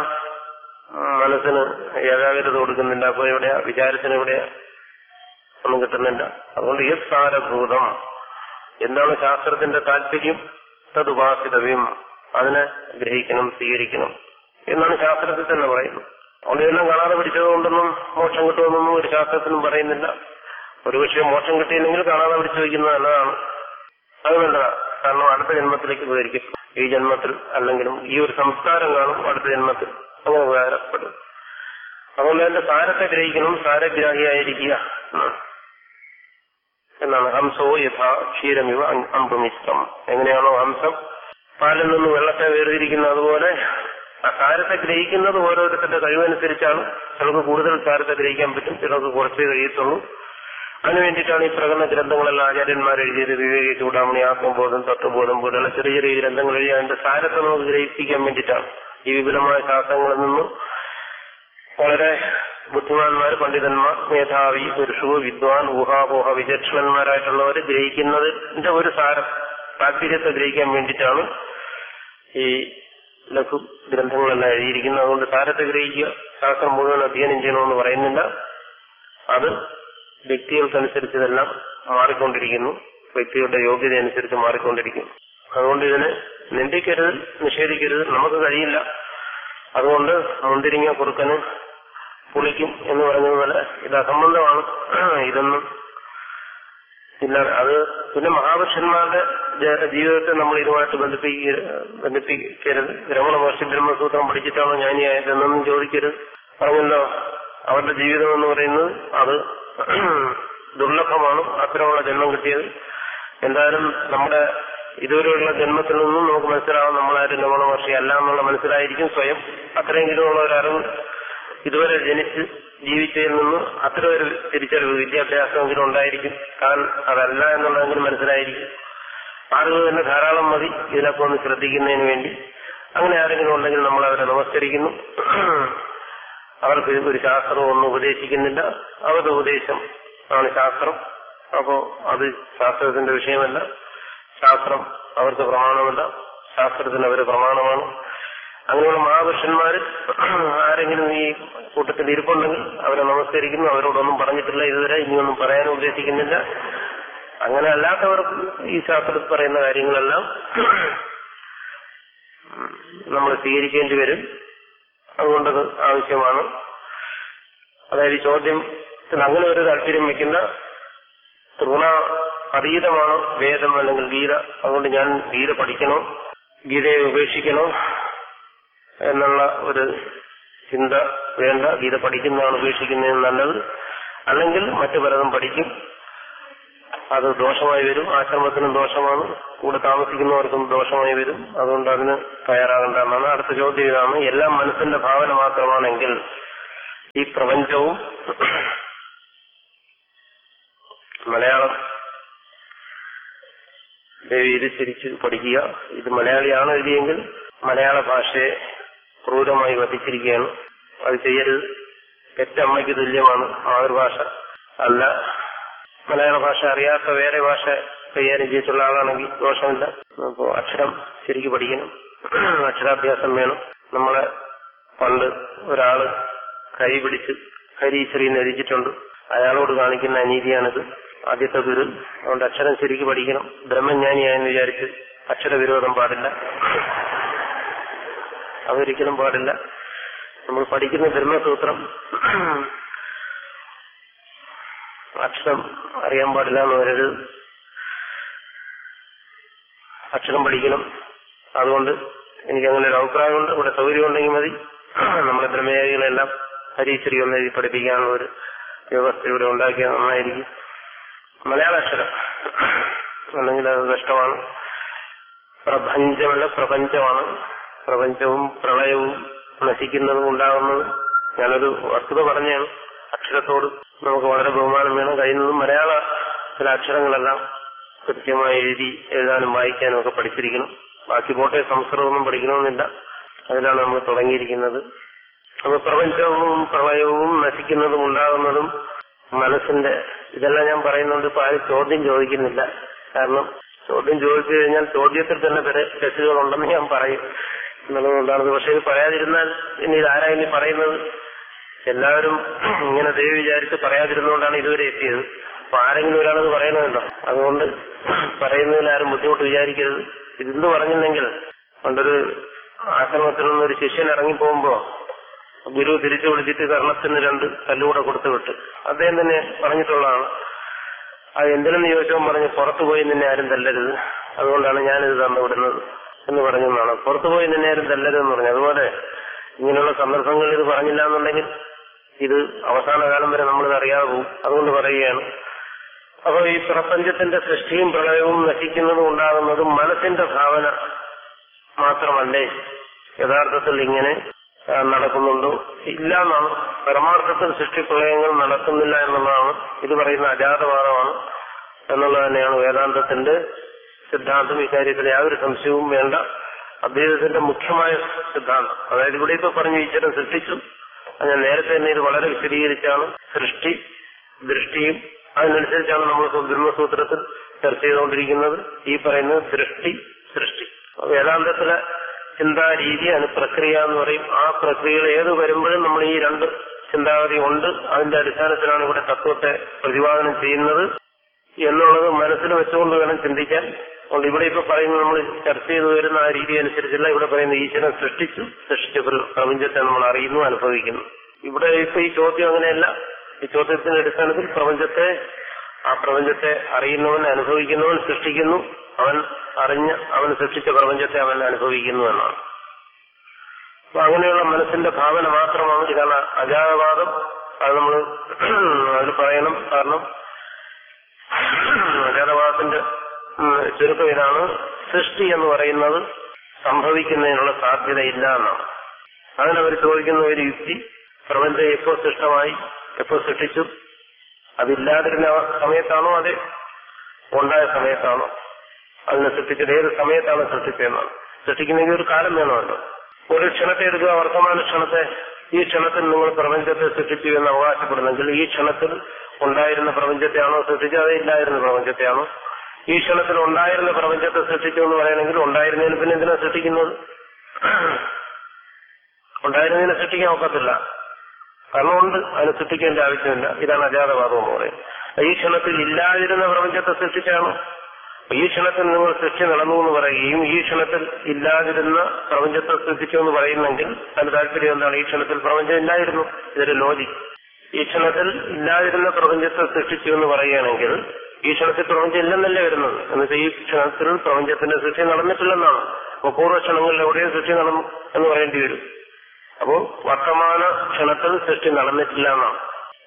മനസ്സിന് ഏകാഗ്രത കൊടുക്കുന്നില്ല അപ്പൊ എവിടെയാ വിചാരത്തിന് എവിടെയാ ഒന്നും കിട്ടുന്നില്ല അതുകൊണ്ട് ഈ സാരഭൂതം എന്താണ് ശാസ്ത്രത്തിന്റെ താല്പര്യം തതുപാസിതവ്യം അതിനെ ഗ്രഹിക്കണം സ്വീകരിക്കണം എന്നാണ് ശാസ്ത്രത്തിൽ തന്നെ പറയുന്നത് അതുകൊണ്ട് ഇതെല്ലാം കാണാതെ പിടിച്ചതുകൊണ്ടൊന്നും മോക്ഷം കിട്ടുമെന്നൊന്നും ഒരു ശാസ്ത്രത്തിനും പറയുന്നില്ല ഒരുപക്ഷെ മോക്ഷം കിട്ടിയില്ലെങ്കിൽ കാണാതെ പിടിച്ചു വയ്ക്കുന്നത് നല്ലതാണ് അത് നല്ലതാണ് കാരണം അടുത്ത ജന്മത്തിലേക്ക് ഉപകരിക്കും ഈ ജന്മത്തിൽ അല്ലെങ്കിലും ഈ ഒരു സംസ്കാരം കാണും അടുത്ത ജന്മത്തിൽ അങ്ങനെ ഉപകാരപ്പെടും അതുകൊണ്ട് അതിന്റെ സാരത്തെ ഗ്രഹിക്കണം സാരഗ്രാഹിയായിരിക്കുക എന്നാണ്. എന്നാണ് ഹംസോ യഥാ ക്ഷീരമിവ അമ്പുമിഷ്ടം എങ്ങനെയാണോ ഹംസം പാലിൽ നിന്ന് വെള്ളത്തെ വേർതിരിക്കുന്നത് അതുപോലെ ആ സാരത്തെ ഗ്രഹിക്കുന്നത് ഓരോരുത്തരുടെ കഴിവനുസരിച്ചാണ് ചിലർക്ക് കൂടുതൽ സാരത്തെ ഗ്രഹിക്കാൻ പറ്റും ചിലർക്ക് കുറച്ചേ കഴിയത്തുള്ളൂ അതിനു വേണ്ടിയിട്ടാണ് ഈ പ്രകടന ഗ്രന്ഥങ്ങളെല്ലാം ആചാര്യന്മാർ എഴുതിയത് വിവേക ചൂടാമണി ആത്മബോധം തത്വബോധം പോലെയുള്ള ചെറിയ ചെറിയ ഗ്രന്ഥങ്ങൾ എഴുതി അതിന്റെ സാരത്തെ നമുക്ക് ഗ്രഹിപ്പിക്കാൻ വേണ്ടിയിട്ടാണ് ഈ വിപുലമായ ശാസ്ത്രങ്ങളിൽ നിന്നും വളരെ ബുദ്ധിമാന്മാർ പണ്ഡിതന്മാർ മേധാവി പുരുഷു വിദ്വാൻ ഊഹാപോഹ വിചക്ഷണന്മാരായിട്ടുള്ളവർ ഗ്രഹിക്കുന്നതിന്റെ ഒരു സാരം താല്പര്യത്തെ ഗ്രഹിക്കാൻ വേണ്ടിയിട്ടാണ് ഈ ലഘു ഗ്രന്ഥങ്ങളെല്ലാം എഴുതിയിരിക്കുന്നത് അതുകൊണ്ട് സാരത്തെ ഗ്രഹിക്കുക ശാസ്ത്രം മുഴുവൻ അധ്യയനം ചെയ്യണമെന്ന് പറയുന്നില്ല അത് വ്യക്തികൾക്കനുസരിച്ച് ഇതെല്ലാം മാറിക്കൊണ്ടിരിക്കുന്നു വ്യക്തികളുടെ യോഗ്യത അനുസരിച്ച് മാറിക്കൊണ്ടിരിക്കുന്നു അതുകൊണ്ട് ഇതിനെ നിന്ദിക്കരുത് നിഷേധിക്കരുത് നമുക്ക് കഴിയില്ല അതുകൊണ്ട് മുന്തിരിങ്ങ കുറുക്കന് പുളിക്കും എന്ന് പറഞ്ഞതുപോലെ ഇത് അസംബന്ധമാണ് ഇതൊന്നും ഇല്ല അത് പിന്നെ മഹാപുരുഷന്മാരുടെ ജ- ജീവിതത്തെ നമ്മൾ ഇതുമായിട്ട് ബന്ധിപ്പിക്ക ബന്ധിപ്പിക്കരുത് രമണ മഹർഷി ബ്രഹ്മസൂത്രം പഠിച്ചിട്ടാണോ ജ്ഞാനിയായതെന്നൊന്നും ചോദിക്കരുത് പറഞ്ഞല്ലോ അവരുടെ ജീവിതം എന്ന് പറയുന്നത് അത് ദുർലഭമാണ് അത്തരമുള്ള ജന്മം കിട്ടിയത് എന്തായാലും നമ്മുടെ ഇതുവരെയുള്ള ജന്മത്തിൽ നിന്നും നമുക്ക് മനസ്സിലാവും നമ്മളാരും രമണ മഹർഷി അല്ല എന്നുള്ള മനസ്സിലായിരിക്കും സ്വയം അത്രയെങ്കിലും ഉള്ള ഒരു അറിവ് ഇതുവരെ ജനിച്ച് ജീവിച്ചതിൽ നിന്ന് അത്ര ഒരു തിരിച്ചറിവ് വിദ്യാഭ്യാസമെങ്കിലും ഉണ്ടായിരിക്കും താൻ അതല്ല എന്നുള്ളതെങ്കിലും മനസ്സിലായിരിക്കും അറിവ് തന്നെ ധാരാളം മതി ഇതിലൊക്കെ ഒന്ന് ശ്രദ്ധിക്കുന്നതിന് വേണ്ടി അങ്ങനെ ആരെങ്കിലും ഉണ്ടെങ്കിൽ നമ്മൾ അവരെ നമസ്കരിക്കുന്നു അവർക്ക് ഒരു ശാസ്ത്രം ഒന്നും ഉപദേശിക്കുന്നില്ല അവരുടെ ഉപദേശം ആണ് ശാസ്ത്രം അപ്പോ അത് ശാസ്ത്രത്തിന്റെ വിഷയമല്ല ശാസ്ത്രം അവർക്ക് പ്രമാണമല്ല ശാസ്ത്രത്തിന് അവർ പ്രമാണമാണ് അങ്ങനെയുള്ള മഹാപുരുഷന്മാര് ആരെങ്കിലും ഈ കൂട്ടത്തിൽ ഇരിപ്പുണ്ടെങ്കിൽ അവരെ നമസ്കരിക്കുന്നു അവരോടൊന്നും പറഞ്ഞിട്ടില്ല ഇതുവരെ ഇനിയൊന്നും പറയാനും ഉദ്ദേശിക്കുന്നില്ല അങ്ങനെ അല്ലാത്തവർക്ക് ഈ ശാസ്ത്രത്തിൽ പറയുന്ന കാര്യങ്ങളെല്ലാം നമ്മൾ സ്വീകരിക്കേണ്ടി വരും അതുകൊണ്ടത് ആവശ്യമാണ് അതായത് ഈ ചോദ്യത്തിന് അങ്ങനെ ഒരു താല്പര്യം വെക്കുന്ന തൃണ അതീതമാണ് വേദം അല്ലെങ്കിൽ ഗീത അതുകൊണ്ട് ഞാൻ ഗീത പഠിക്കണോ ഗീതയെ ഉപേക്ഷിക്കണോ എന്നുള്ള ഒരു ചിന്ത വേണ്ട ഗീത പഠിക്കുന്നതാണ് ഉപേക്ഷിക്കുന്നതിന് നല്ലത് അല്ലെങ്കിൽ മറ്റു പലതും പഠിക്കും അത് ദോഷമായി വരും ആശ്രമത്തിനും ദോഷമാണ് കൂടെ താമസിക്കുന്നവർക്കും ദോഷമായി വരും അതുകൊണ്ട് അതിന് തയ്യാറാകേണ്ട എന്നാണ് അടുത്ത ചോദ്യം ഇതാണ് എല്ലാം മനസ്സിന്റെ ഭാവന മാത്രമാണെങ്കിൽ ഈ പ്രപഞ്ചവും മലയാളം ദേവി ഇത് തിരിച്ച് പഠിക്കുക ഇത് മലയാളിയാണ് എഴുതിയെങ്കിൽ മലയാള ഭാഷയെ ക്രൂരമായി വധിച്ചിരിക്കുകയാണ് അത് ചെയ്യരുത് പെറ്റമ്മയ്ക്ക് തുല്യമാണ് മാതൃഭാഷ അല്ല മലയാള ഭാഷ അറിയാത്ത വേറെ ഭാഷ കൈകാര്യം ചെയ്തിട്ടുള്ള ആളാണെങ്കിൽ ദോഷമില്ല അപ്പോൾ അക്ഷരം ശരിക്ക് പഠിക്കണം അക്ഷരാഭ്യാസം വേണം നമ്മളെ പണ്ട് ഒരാള് കൈ പിടിച്ച് ഹരീശ്വരി എന്ന് എഴുതിയിട്ടുണ്ട് അയാളോട് കാണിക്കുന്ന അനീതിയാണിത് ആദ്യത്തെ ഗുരു അതുകൊണ്ട് അക്ഷരം ശരിക്ക് പഠിക്കണം ബ്രഹ്മജ്ഞാനിയായെന്ന് വിചാരിച്ച് അക്ഷരവിരോധം പാടില്ല അതൊരിക്കലും പാടില്ല നമ്മൾ പഠിക്കുന്ന ബ്രഹ്മസൂത്രം അക്ഷരം അറിയാൻ പാടില്ല എന്ന് വരരുത് അക്ഷരം പഠിക്കണം അതുകൊണ്ട് എനിക്ക് അങ്ങനെ ഒരു അഭിപ്രായമുണ്ട് ഇവിടെ സൗകര്യം ഉണ്ടെങ്കിൽ മതി നമ്മുടെ ബ്രഹ്മചാരികളെല്ലാം ഹരീശ്വരി ഒന്ന് എഴുതി പഠിപ്പിക്കാനുള്ള ഒരു വ്യവസ്ഥ ഇവിടെ ഉണ്ടാക്കിയാൽ നന്നായിരിക്കും മലയാള അക്ഷരം അല്ലെങ്കിൽ അത് കഷ്ടമാണ് പ്രപഞ്ചമല്ല പ്രപഞ്ചമാണ് പ്രപഞ്ചവും പ്രളയവും നശിക്കുന്നതും ഉണ്ടാകുന്നതും ഞാനൊരു വസ്തുത പറഞ്ഞാണ് അക്ഷരത്തോട് നമുക്ക് വളരെ ബഹുമാനം വേണം കഴിയുന്നതും മലയാള ചില അക്ഷരങ്ങളെല്ലാം കൃത്യമായി എഴുതി എഴുതാനും വായിക്കാനും ഒക്കെ പഠിച്ചിരിക്കണം ബാക്കി പോട്ടെ സംസ്കൃതമൊന്നും പഠിക്കണമെന്നില്ല അതിലാണ് നമ്മൾ തുടങ്ങിയിരിക്കുന്നത് അപ്പൊ പ്രപഞ്ചവും പ്രളയവും നശിക്കുന്നതും ഉണ്ടാകുന്നതും മനസ്സിന്റെ ഇതെല്ലാം ഞാൻ പറയുന്നുണ്ട് ഇപ്പൊ ആരും ചോദ്യം ചോദിക്കുന്നില്ല കാരണം ചോദ്യം ചോദിച്ചു കഴിഞ്ഞാൽ ചോദ്യത്തിൽ തന്നെ വരെ തെറ്റുകളുണ്ടെന്ന് ഞാൻ പറയും എന്നുള്ളതുകൊണ്ടാണ് പക്ഷെ ഇത് പറയാതിരുന്നാൽ ഇനി ഇതാരാ ഇനി പറയുന്നത് എല്ലാവരും ഇങ്ങനെ ദൈവം വിചാരിച്ച് പറയാതിരുന്നുകൊണ്ടാണ് ഇതുവരെ എത്തിയത് അപ്പൊ ആരെങ്കിലും ഒരാളത് പറയണമല്ലോ അതുകൊണ്ട് പറയുന്നതിൽ ആരും ബുദ്ധിമുട്ട് വിചാരിക്കരുത് ഇതെന്ത് പറഞ്ഞില്ലെങ്കിൽ പണ്ടൊരു ആശ്രമത്തിൽ നിന്നൊരു ശിഷ്യൻ ഇറങ്ങിപ്പോകുമ്പോ ഗുരു തിരിച്ചു വിളിച്ചിട്ട് കർണത്തിന് രണ്ട് കല്ലുകൂടെ കൊടുത്തു വിട്ട് അദ്ദേഹം തന്നെ പറഞ്ഞിട്ടുള്ളതാണ് അത് എന്തിനെന്ന് ചോദിച്ചവൻ പറഞ്ഞു പുറത്തു പോയി നിന്നെ ആരും തല്ലരുത് അതുകൊണ്ടാണ് ഞാനിത് തന്നു വിടുന്നത് എന്ന് പറഞ്ഞതാണ് പുറത്തു പോയി നിന്നെ ആരും തല്ലരുതെന്ന് പറഞ്ഞു അതുപോലെ ഇങ്ങനെയുള്ള സന്ദർഭങ്ങളിൽ ഇത് പറഞ്ഞില്ല എന്നുണ്ടെങ്കിൽ ഇത് അവസാന കാലം വരെ നമ്മളിത് അറിയാതെ പോകും അതുകൊണ്ട് പറയുകയാണ് അപ്പൊ ഈ പ്രപഞ്ചത്തിന്റെ സൃഷ്ടിയും പ്രളയവും നശിക്കുന്നതും ഉണ്ടാകുന്നതും മനസ്സിന്റെ ഭാവന മാത്രമല്ലേ യഥാർത്ഥത്തിൽ ഇങ്ങനെ ആ, നടക്കുന്നുണ്ടോ ഇല്ല എന്നാണ് പരമാർത്ഥത്തിൽ സൃഷ്ടിപ്രളയങ്ങൾ നടക്കുന്നില്ല എന്നുള്ളതാണ് ഇത് പറയുന്ന അജാതവാദമാണ് എന്നുള്ളത് തന്നെയാണ് വേദാന്തത്തിന്റെ സിദ്ധാന്തം ഇക്കാര്യത്തിൽ യാതൊരു സംശയവും വേണ്ട അദ്വൈതത്തിന്റെ മുഖ്യമായ സിദ്ധാന്തം അതായത് ഇവിടെ ഇപ്പൊ പറഞ്ഞു ഈശ്വരൻ സൃഷ്ടിച്ചു അത് ഞാൻ നേരത്തെ തന്നെ ഇത് വളരെ വിശദീകരിച്ചാണ് സൃഷ്ടി ദൃഷ്ടിയും അതിനനുസരിച്ചാണ് നമ്മൾ ബ്രഹ്മസൂത്രത്തിൽ ചർച്ച ചെയ്തുകൊണ്ടിരിക്കുന്നത് ഈ പറയുന്നത് ദൃഷ്ടി സൃഷ്ടി അപ്പൊ വേദാന്തത്തിലെ ചിന്താരീതി അതിന് പ്രക്രിയ എന്ന് പറയും ആ പ്രക്രിയകൾ ഏത് വരുമ്പോഴും നമ്മൾ ഈ രണ്ട് ചിന്താഗതി ഉണ്ട് അതിന്റെ അടിസ്ഥാനത്തിലാണ് ഇവിടെ തത്വത്തെ പ്രതിപാദനം ചെയ്യുന്നത് എന്നുള്ളത് മനസ്സിൽ വെച്ചുകൊണ്ട് വേണം ചിന്തിക്കാൻ അതുകൊണ്ട് ഇവിടെ ഇപ്പൊ പറയുന്നത് നമ്മൾ ചർച്ച ചെയ്തു വരുന്ന ആ രീതി അനുസരിച്ചല്ല ഇവിടെ പറയുന്ന ഈശ്വരൻ സൃഷ്ടിച്ചു സൃഷ്ടിച്ച പ്ര- പ്രപഞ്ചത്തെ നമ്മൾ അറിയുന്നു അനുഭവിക്കുന്നു ഇവിടെ ഇപ്പൊ ഈ ചോദ്യം അങ്ങനെയല്ല ഈ ചോദ്യത്തിന്റെ അടിസ്ഥാനത്തിൽ പ്രപഞ്ചത്തെ ആ പ്രപഞ്ചത്തെ അറിയുന്നവൻ അനുഭവിക്കുന്നവൻ സൃഷ്ടിക്കുന്നു അവൻ അറിഞ്ഞ് അവൻ സൃഷ്ടിച്ച പ്രപഞ്ചത്തെ അവൻ അനുഭവിക്കുന്നു എന്നാണ് അപ്പൊ അങ്ങനെയുള്ള മനസ്സിന്റെ ഭാവന മാത്രമാണ് ഇതാണ് അജാതവാദം അത് നമ്മൾ അതിൽ പറയണം കാരണം അജാതവാദത്തിന്റെ ഉം, ചുരുക്കം ഇതാണ് സൃഷ്ടി എന്ന് പറയുന്നത് സംഭവിക്കുന്നതിനുള്ള സാധ്യതയില്ല എന്നാണ് അതിനവർ ചോദിക്കുന്ന ഒരു യുക്തി പ്രപഞ്ചം എപ്പോ സൃഷ്ടമായി എപ്പോ സൃഷ്ടിച്ചു അതില്ലാതിരുന്ന സമയത്താണോ അതെ ഉണ്ടായ സമയത്താണോ അതിനെ സൃഷ്ടിച്ചത് ഏത് സമയത്താണ് സൃഷ്ടിച്ചതെന്നാണ് സൃഷ്ടിക്കുന്നെങ്കിൽ ഒരു കാലം വേണമല്ലോ ഒരു ക്ഷണത്തെ എടുക്കുക വർത്തമാന ക്ഷണത്തെ ഈ ക്ഷണത്തിൽ നിങ്ങൾ പ്രപഞ്ചത്തെ സൃഷ്ടിച്ചു എന്ന് അവകാശപ്പെടുന്നെങ്കിൽ ഈ ക്ഷണത്തിൽ ഉണ്ടായിരുന്ന പ്രപഞ്ചത്തെയാണോ സൃഷ്ടിച്ചത് അതേ ഇല്ലായിരുന്ന പ്രപഞ്ചത്തെയാണോ ഈ ക്ഷണത്തിൽ ഉണ്ടായിരുന്ന പ്രപഞ്ചത്തെ സൃഷ്ടിച്ചു എന്ന് പറയണമെങ്കിൽ ഉണ്ടായിരുന്നതിന് പിന്നെ എന്തിനാ സൃഷ്ടിക്കുന്നത് ഉണ്ടായിരുന്നതിനെ സൃഷ്ടിക്കാൻ ഒക്കത്തില്ല കാരണം ഉണ്ട് അതിനെ സൃഷ്ടിക്കേണ്ട ആവശ്യമില്ല ഇതാണ് അജാതവാദം എന്ന് പറയുന്നത് ഈ ക്ഷണത്തിൽ ഇല്ലാതിരുന്ന പ്രപഞ്ചത്തെ സൃഷ്ടിച്ചാണ് ഈ ക്ഷണത്തിൽ നിങ്ങൾ സൃഷ്ടി നടന്നു എന്ന് പറയുകയും ഈ ക്ഷണത്തിൽ ഇല്ലാതിരുന്ന പ്രപഞ്ചത്തെ സൃഷ്ടിച്ചു എന്ന് പറയുന്നെങ്കിൽ അതിന്റെ താല്പര്യം എന്താണ് ഈ ക്ഷണത്തിൽ പ്രപഞ്ചം ഇല്ലായിരുന്നു ഇതൊരു ലോജിക് ഈ ക്ഷണത്തിൽ ഇല്ലാതിരുന്ന പ്രപഞ്ചത്തെ സൃഷ്ടിച്ചു എന്ന് പറയുകയാണെങ്കിൽ ഈ ക്ഷണത്തിൽ പ്രപഞ്ചം ഇല്ലെന്നല്ലേ വരുന്നത് എന്നുവെച്ചാൽ ഈ ക്ഷണത്തിൽ പ്രപഞ്ചത്തിന്റെ സൃഷ്ടി നടന്നിട്ടില്ലെന്നാണ് അപ്പൊ പൂർവ്വക്ഷണങ്ങളിൽ എവിടെയും സൃഷ്ടി നടന്നു എന്ന് പറയേണ്ടി വരും അപ്പോ വർത്തമാന ക്ഷണത്തിൽ സൃഷ്ടി നടന്നിട്ടില്ല എന്നാണ്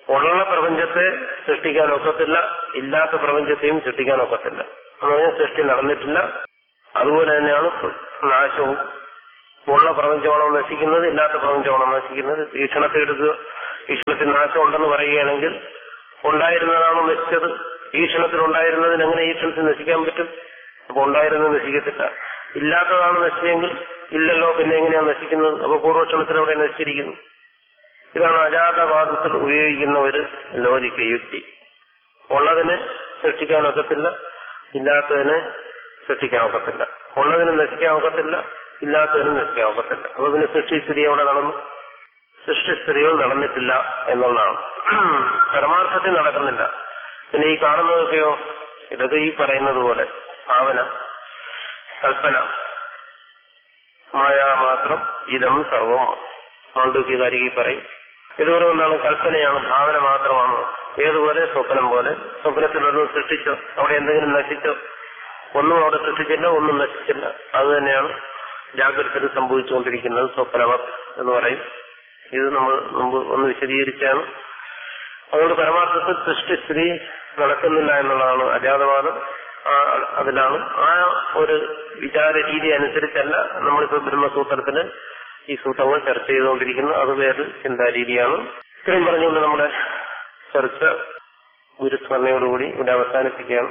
ഉള്ള പ്രപഞ്ചത്തെ സൃഷ്ടിക്കാൻ ഒക്കത്തില്ല ഇല്ലാത്ത പ്രപഞ്ചത്തെയും സൃഷ്ടിക്കാൻ ഒക്കത്തില്ല എന്ന് പറഞ്ഞാൽ സൃഷ്ടി നടന്നിട്ടില്ല അതുപോലെ തന്നെയാണ് നാശവും ഉള്ള പ്രപഞ്ചമാണോ നശിക്കുന്നത് ഇല്ലാത്ത പ്രപഞ്ചമാണോ നശിക്കുന്നത് ഈ ക്ഷണത്തെ എടുക്കുക ഈ ക്ഷണത്തിൽ നാശം ഉണ്ടെന്ന് പറയുകയാണെങ്കിൽ ഉണ്ടായിരുന്നതാണോ നശിച്ചത് ഈ ക്ഷണത്തിൽ ഉണ്ടായിരുന്നതിന് എങ്ങനെ ഈ ക്ഷണത്തിൽ നശിക്കാൻ പറ്റും അപ്പൊ ഉണ്ടായിരുന്നത് നശിക്കത്തില്ല ഇല്ലാത്തതാണ് നശിച്ചെങ്കിൽ ഇല്ലല്ലോ പിന്നെ എങ്ങനെയാണ് നശിക്കുന്നത് അപ്പൊ പൂർവ്വക്ഷണത്തിൽ അവിടെ നശിച്ചിരിക്കുന്നു ഇതാണ് അജാതവാദത്തിൽ ഉപയോഗിക്കുന്ന ഒരു ലോജിക്ക് യുക്തി ഉള്ളതിനെ സൃഷ്ടിക്കാൻ ഒക്കത്തില്ല ഇല്ലാത്തതിനെ സൃഷ്ടിക്കാൻ ഒക്കത്തില്ല ഉള്ളതിന് നശിക്കാൻ ഒക്കത്തില്ല ഇല്ലാത്തതിന് നശിക്കാൻ ഒക്കത്തില്ല അപ്പൊ പിന്നെ സൃഷ്ടിസ്ഥിതി അവിടെ നടന്നു സൃഷ്ടിസ്ഥിതികൾ നടന്നിട്ടില്ല എന്നുള്ളതാണ് പരമാർത്ഥത്തിൽ നടക്കുന്നില്ല പിന്നെ ഈ കാണുന്നതൊക്കെയോ ഇതൊക്കെ ഈ പറയുന്നത് പോലെ ഭാവന കൽപ്പന മായ മാത്രം ഇതം സർവം മാണ്ഡൂക്യകാരികി പറയും ഇതുപോലെ എന്താണ് കൽപ്പനയാണ് ഭാവന മാത്രമാണ് ഏതുപോലെ സ്വപ്നം പോലെ സ്വപ്നത്തിൽ ഒന്നും സൃഷ്ടിച്ചോ അവിടെ എന്തെങ്കിലും നശിച്ചോ ഒന്നും അവിടെ സൃഷ്ടിച്ചില്ല ഒന്നും നശിച്ചില്ല അത് തന്നെയാണ് ജാഗ്രതയിൽ സംഭവിച്ചുകൊണ്ടിരിക്കുന്നത് സ്വപ്നവത് എന്ന് പറയും ഇത് നമ്മൾ മുമ്പ് ഒന്ന് വിശദീകരിച്ചാണ് അതുകൊണ്ട് പരമാർത്ഥത്തിൽ സൃഷ്ടിസ്ഥിതി നടക്കുന്നില്ല എന്നുള്ളതാണ് അജാതവാദം ആ അതിലാണ് ആ ഒരു വിചാര രീതി അനുസരിച്ചല്ല നമ്മളിപ്പോ ബ്രഹ്മസൂത്രത്തിന് ഈ സൂത്രങ്ങൾ ചർച്ച ചെയ്തുകൊണ്ടിരിക്കുന്നത് അത് വേറെ ചിന്താരീതിയാണ് ഇത്രയും പറഞ്ഞുകൊണ്ട് നമ്മുടെ ചർച്ച ഗുരുസ്മരണയോടുകൂടി ഇവിടെ അവസാനിപ്പിക്കുകയാണ്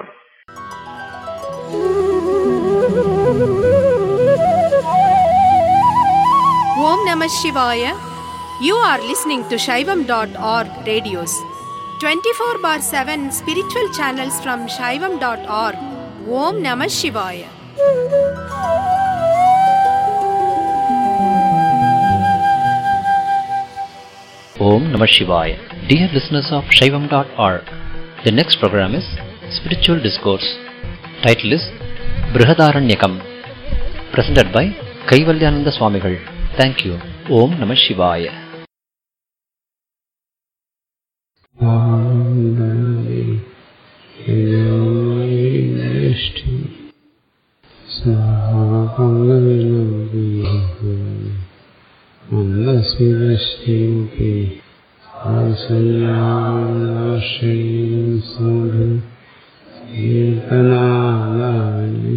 Om Namah Shivaya. You are listening to Shaivam.org radios. 24 bar 7 spiritual channels from Shaivam.org. Om Namah Shivaya. Om Namah Shivaya. Dear listeners of Shaivam.org, the next program is Spiritual Discourse. Title is Brihadaranyakam. Presented by Kaivalyananda Swamigal. Thank you. Om Namah Shivaya. അന്നസ്മിതശ്രീ കീർത്തനാദാനി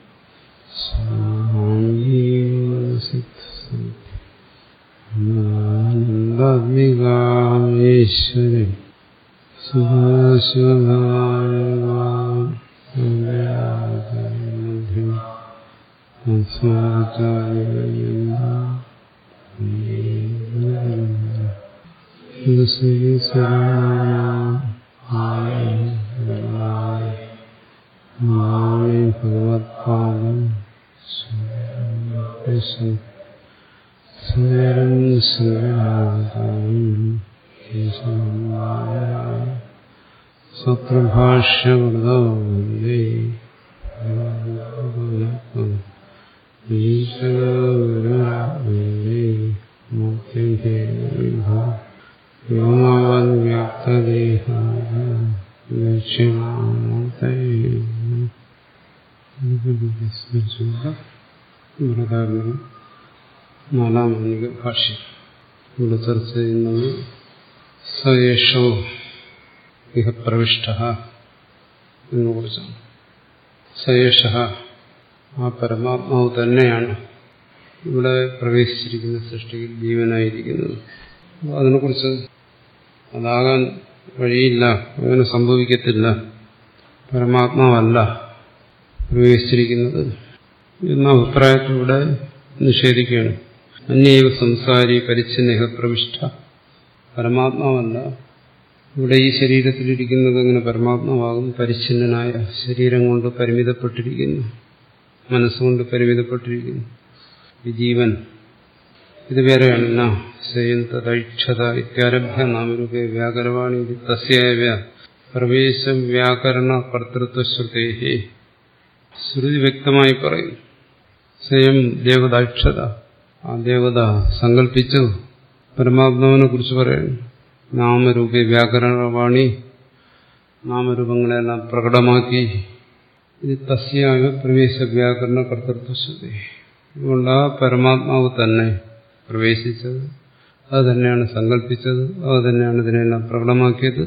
ആനന്ദാത്മികാമേശ്വരി ഭഗവത്പാദം സ്വരം സ്വപ്രഭാഷ്യകൃതോ വന്ദേ വ്യോമവ്യാപ്തദേഹായ ദക്ഷിണാമൂർത്തേ വ്രതാരണം നാലാം അനിക ഭാഷ്യം ഇവിടെ ചർച്ച ചെയ്യുന്നത് സയേഷോ ഇഹ പ്രവിഷ്ട എന്നുകുറിച്ചാണ് സയേഷ ആ പരമാത്മാവ് തന്നെയാണ് ഇവിടെ പ്രവേശിച്ചിരിക്കുന്ന സൃഷ്ടിയിൽ ജീവനായിരിക്കുന്നത് അപ്പോൾ അതിനെക്കുറിച്ച് അതാകാൻ വഴിയില്ല അങ്ങനെ സംഭവിക്കത്തില്ല പരമാത്മാവല്ല പ്രവേശിച്ചിരിക്കുന്നത് എന്ന അഭിപ്രായത്തിലൂടെ നിഷേധിക്കുകയാണ് അന്യൈവ സംസാരി പരിച്ഛിന്നഹ പ്രവിഷ്ട പരമാത്മാവല്ല ഇവിടെ ഈ ശരീരത്തിലിരിക്കുന്നത് അങ്ങനെ പരമാത്മാവാകും പരിച്ഛിന്നനായ ശരീരം കൊണ്ട് പരിമിതപ്പെട്ടിരിക്കുന്നു മനസ്സുകൊണ്ട് പരിമിതപ്പെട്ടിരിക്കുന്നു ഈ ജീവൻ ഇത് വേറെയാണ് ന സയന്തദൈക്ഷത ഇത്യാരഭ്യ നാമരൂപേ വ്യാകരവാണി ഇത് തസ്യവ പ്രവേശ വ്യാകരണ കർത്തൃത്വശ്രുതേഹി ശ്രുതി വ്യക്തമായി പറയും സ്വയം ദേവതാക്ഷത ആ ദേവത സങ്കല്പിച്ചു പരമാത്മാവിനെ കുറിച്ച് പറയുന്നു നാമരൂപ വ്യാകരണവാണി നാമരൂപങ്ങളെല്ലാം പ്രകടമാക്കി ഇത് തസ്യായ പ്രവേശ വ്യാകരണ കർത്തൃത്വശ്രുതി അതുകൊണ്ട് ആ പരമാത്മാവ് തന്നെ പ്രവേശിച്ചത് അത് തന്നെയാണ് സങ്കല്പിച്ചത് അത് തന്നെയാണ് ഇതിനെല്ലാം പ്രകടമാക്കിയത്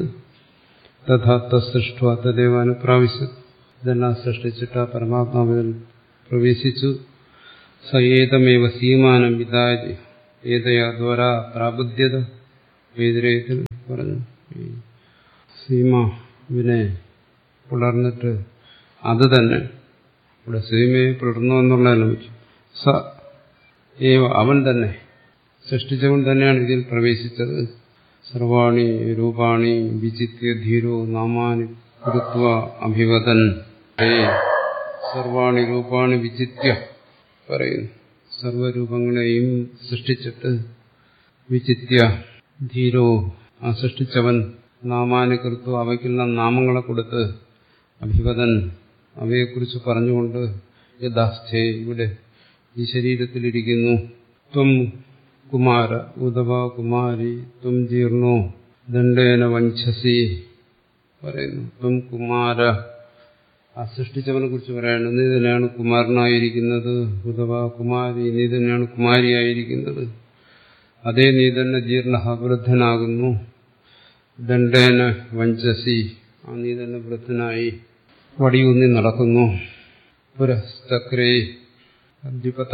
തഥാ സൃഷ്ട തദേവാന് പ്രാവശ്യത് ഇതെല്ലാം സൃഷ്ടിച്ചിട്ട് ആ പരമാത്മാവിൽ പ്രവേശിച്ചു സയേതമേവ സീമാനം വിതാജ് ഏതയാ ദ്വാര പ്രാബുദ്ധ്യത വേദിരയത്തിൽ പറഞ്ഞു ഈ സീമാവിനെ പുലർന്നിട്ട് അത് തന്നെ ഇവിടെ സീമയെ പുലർന്നു എന്നുള്ളതല്ല സ ഏവ അവൻ തന്നെ സൃഷ്ടിച്ചവൻ തന്നെയാണ് ഇതിൽ പ്രവേശിച്ചത് സർവാണി രൂപാണി വിചിത്യ ധീരോ നാമാനി കൃത്വ അഭിവദൻ ഹേ സർവാണി രൂപാണി വിചിത്യ പറയുന്നു സർവരൂപങ്ങളെയും സൃഷ്ടിച്ചിട്ട് വിചിത്യ ധീരോ ആ സൃഷ്ടിച്ചവൻ നാമാനുകൃത്വം അവയ്ക്കുള്ള നാമങ്ങളെ കൊടുത്ത് അഭിവദൻ അവയെക്കുറിച്ച് പറഞ്ഞുകൊണ്ട് യഥാസ്ഥേ ഇവിടെ ഈ ശരീരത്തിലിരിക്കുന്നു ത്വം കുമാര ഉദവ കുമാരി ത്വം ജീർണോ ദണ്ഡേന വഞ്ചസി പറയുന്നു ത്വം കുമാര ആ സൃഷ്ടിച്ചവനെ കുറിച്ച് പറയാണ് നീ തന്നെയാണ് കുമാരനായിരിക്കുന്നത് ഉദവ കുമാരി നീ തന്നെയാണ് കുമാരിയായിരിക്കുന്നത് അതേ നീ തന്നെ ജീർണ വൃദ്ധനാകുന്നു ദണ്ഡേന വഞ്ചസി ആ നീ തന്നെ വൃദ്ധനായി വടിയൂന്നി നടക്കുന്നു പുരസ്തക്രേ ദ്വിപത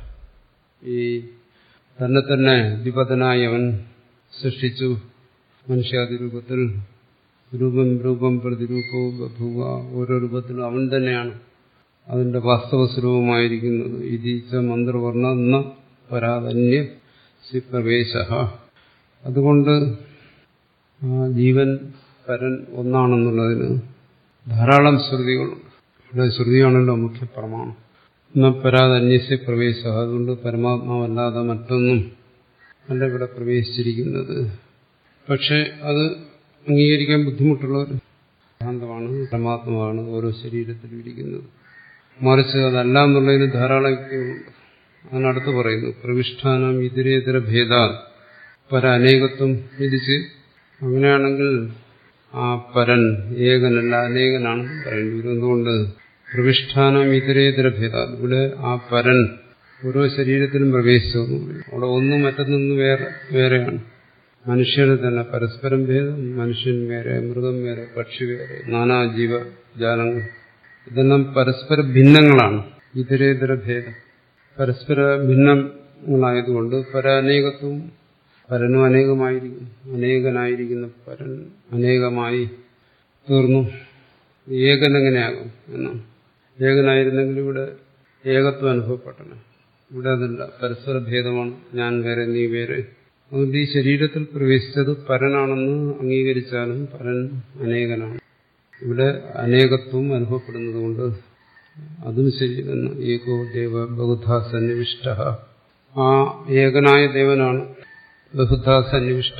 ഈ തന്നെ തന്നെ ദ്വിപതനായി അവൻ സൃഷ്ടിച്ചു മനുഷ്യാദി രൂപത്തിൽ രൂപം രൂപം പ്രതിരൂപവും ബഭുവ ഓരോ രൂപത്തിലും അവൻ തന്നെയാണ് അതിന്റെ വാസ്തവ സ്വരൂപമായിരിക്കുന്നത് ഇതിച്ച മന്ത്രവർണ്ണ എന്ന പരാതന്യ പ്രവേശ അതുകൊണ്ട് ആ ജീവൻ പരൻ ഒന്നാണെന്നുള്ളതിന് ധാരാളം ശ്രുതികളുണ്ട് ഇവിടെ ശ്രുതിയാണല്ലോ മുഖ്യ പ്രമാണം എന്ന പരാതന്യസ്യ പ്രവേശ അതുകൊണ്ട് പരമാത്മാവല്ലാതെ മറ്റൊന്നും അല്ല ഇവിടെ പ്രവേശിച്ചിരിക്കുന്നത് പക്ഷെ അത് അംഗീകരിക്കാൻ ബുദ്ധിമുട്ടുള്ള ഒരു സിദ്ധാന്തമാണ് പരമാത്മാവാണ് ഓരോ ശരീരത്തിലും ഇരിക്കുന്നത് മറിച്ച് അതല്ല എന്നുള്ളതിന് ധാരാളം യുക്തികളുണ്ട് അതിനടുത്ത് പറയുന്നു പ്രവിഷ്ഠാനം ഇതരേതര ഭേദ പര അനേകത്വം വിധിച്ച് അങ്ങനെയാണെങ്കിൽ ആ പരൻ ഏകനല്ല അനേകനാണ് പറയേണ്ടി വരും എന്തുകൊണ്ട് പ്രവിഷ്ഠാനം ഇതരേതര ഭേദ ഇവിടെ ആ പരൻ ഓരോ ശരീരത്തിലും പ്രവേശിച്ചു അവിടെ ഒന്നും മറ്റൊന്നും വേറെ വേറെയാണ് മനുഷ്യന് തന്നെ പരസ്പരം ഭേദം മനുഷ്യൻ വേറെ മൃഗം വേറെ പക്ഷി വേറെ നാനാ ജീവജാലങ്ങൾ ഇതെല്ലാം പരസ്പര ഭിന്നങ്ങളാണ് ഇതരേതര ഭേദം പരസ്പര ഭിന്നങ്ങളായതുകൊണ്ട് പരാനേകത്വവും പരനും അനേകമായിരിക്കും അനേകനായിരിക്കുന്ന പരൻ അനേകമായി തീർന്നു ഏകനെങ്ങനെയാകും എന്നാണ് ഏകനായിരുന്നെങ്കിൽ ഇവിടെ ഏകത്വം അനുഭവപ്പെട്ടനെ ഇവിടെ അതല്ല പരസ്പര ഭേദമാണ് ഞാൻ വേറെ നീ വേറെ അതുകൊണ്ട് ഈ ശരീരത്തിൽ പ്രവേശിച്ചത് പരനാണെന്ന് അംഗീകരിച്ചാലും പരൻ അനേകനാണ് ഇവിടെ അനേകത്വം അനുഭവപ്പെടുന്നത് കൊണ്ട് അതും ശരി തന്നെ ഏകോ ദേവ ബഹുധ സന്നിവിഷ്ട ആ ഏകനായ ദേവനാണ് ബഹുധ സന്നിവിഷ്ട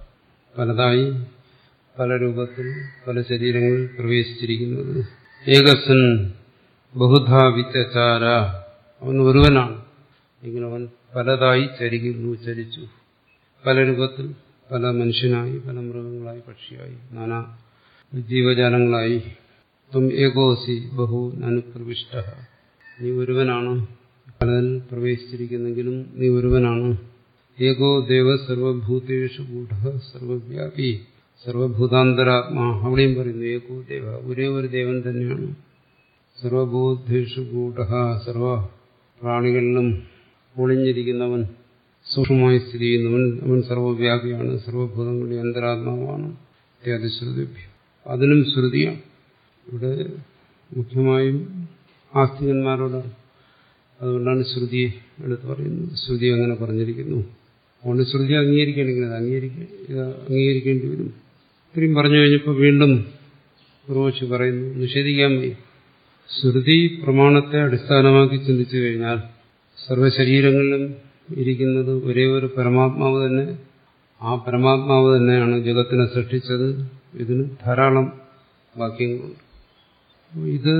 പലതായി പല രൂപത്തിൽ പല ശരീരങ്ങളിൽ പ്രവേശിച്ചിരിക്കുന്നത് ഏകസൻ ബഹുധ വിത്തചാര അവൻ ഒരുവനാണ് എങ്കിലും അവൻ പലതായി ചരിക്കുന്നു ചരിച്ചു പല രൂപത്തിൽ പല മനുഷ്യനായി പല മൃഗങ്ങളായി പക്ഷിയായി നാനാ ജീവജാലങ്ങളായി ത്വം ഏകോസി ബഹു അനുപ്രവിഷ്ട നീ ഒരുവനാണ് പലതിൽ പ്രവേശിച്ചിരിക്കുന്നെങ്കിലും നീ ഒരുവനാണ് ഏകോ ദേവ സർവഭൂതേഷു ഗൂഢ സർവവ്യാപി സർവഭൂതാന്തരാത്മാ അവിടെയും പറയുന്നു ഏകോ ദേവ ഒരേ ഒരു ദേവൻ തന്നെയാണ് സർവഭൂതേഷു ഗൂഢ സർവ പ്രാണികളിലും ഒളിഞ്ഞിരിക്കുന്നവൻ സൂക്ഷ്മമായി സ്ഥിതി ചെയ്യുന്നവൻ അവൻ സർവവ്യാപിയാണ് സർവഭൂതങ്ങളുടെ അന്തരാത്മാവാണ് ഇത്യാദി ശ്രുതിഭ്യം അതിനും ശ്രുതിയാണ് ഇവിടെ മുഖ്യമായും ആസ്തികന്മാരോട് അതുകൊണ്ടാണ് ശ്രുതിയെ എടുത്ത് പറയുന്നത് ശ്രുതി അങ്ങനെ പറഞ്ഞിരിക്കുന്നു അതുകൊണ്ട് ശ്രുതി അംഗീകരിക്കണമെങ്കിൽ അത് അംഗീകരിക്ക ഇത് അംഗീകരിക്കേണ്ടി വരും ഇത്രയും പറഞ്ഞു കഴിഞ്ഞപ്പോൾ വീണ്ടും പൂർവശി പറയുന്നു നിഷേധിക്കാൻ വയ്യ ശ്രുതി പ്രമാണത്തെ അടിസ്ഥാനമാക്കി ചിന്തിച്ചു കഴിഞ്ഞാൽ സർവ്വശരീരങ്ങളിലും ഇരിക്കുന്നത് ഒരേ ഒരു പരമാത്മാവ് തന്നെ ആ പരമാത്മാവ് തന്നെയാണ് ജഗത്തിനെ സൃഷ്ടിച്ചത് ഇതിന് ധാരാളം വാക്യങ്ങളുണ്ട് ഇത്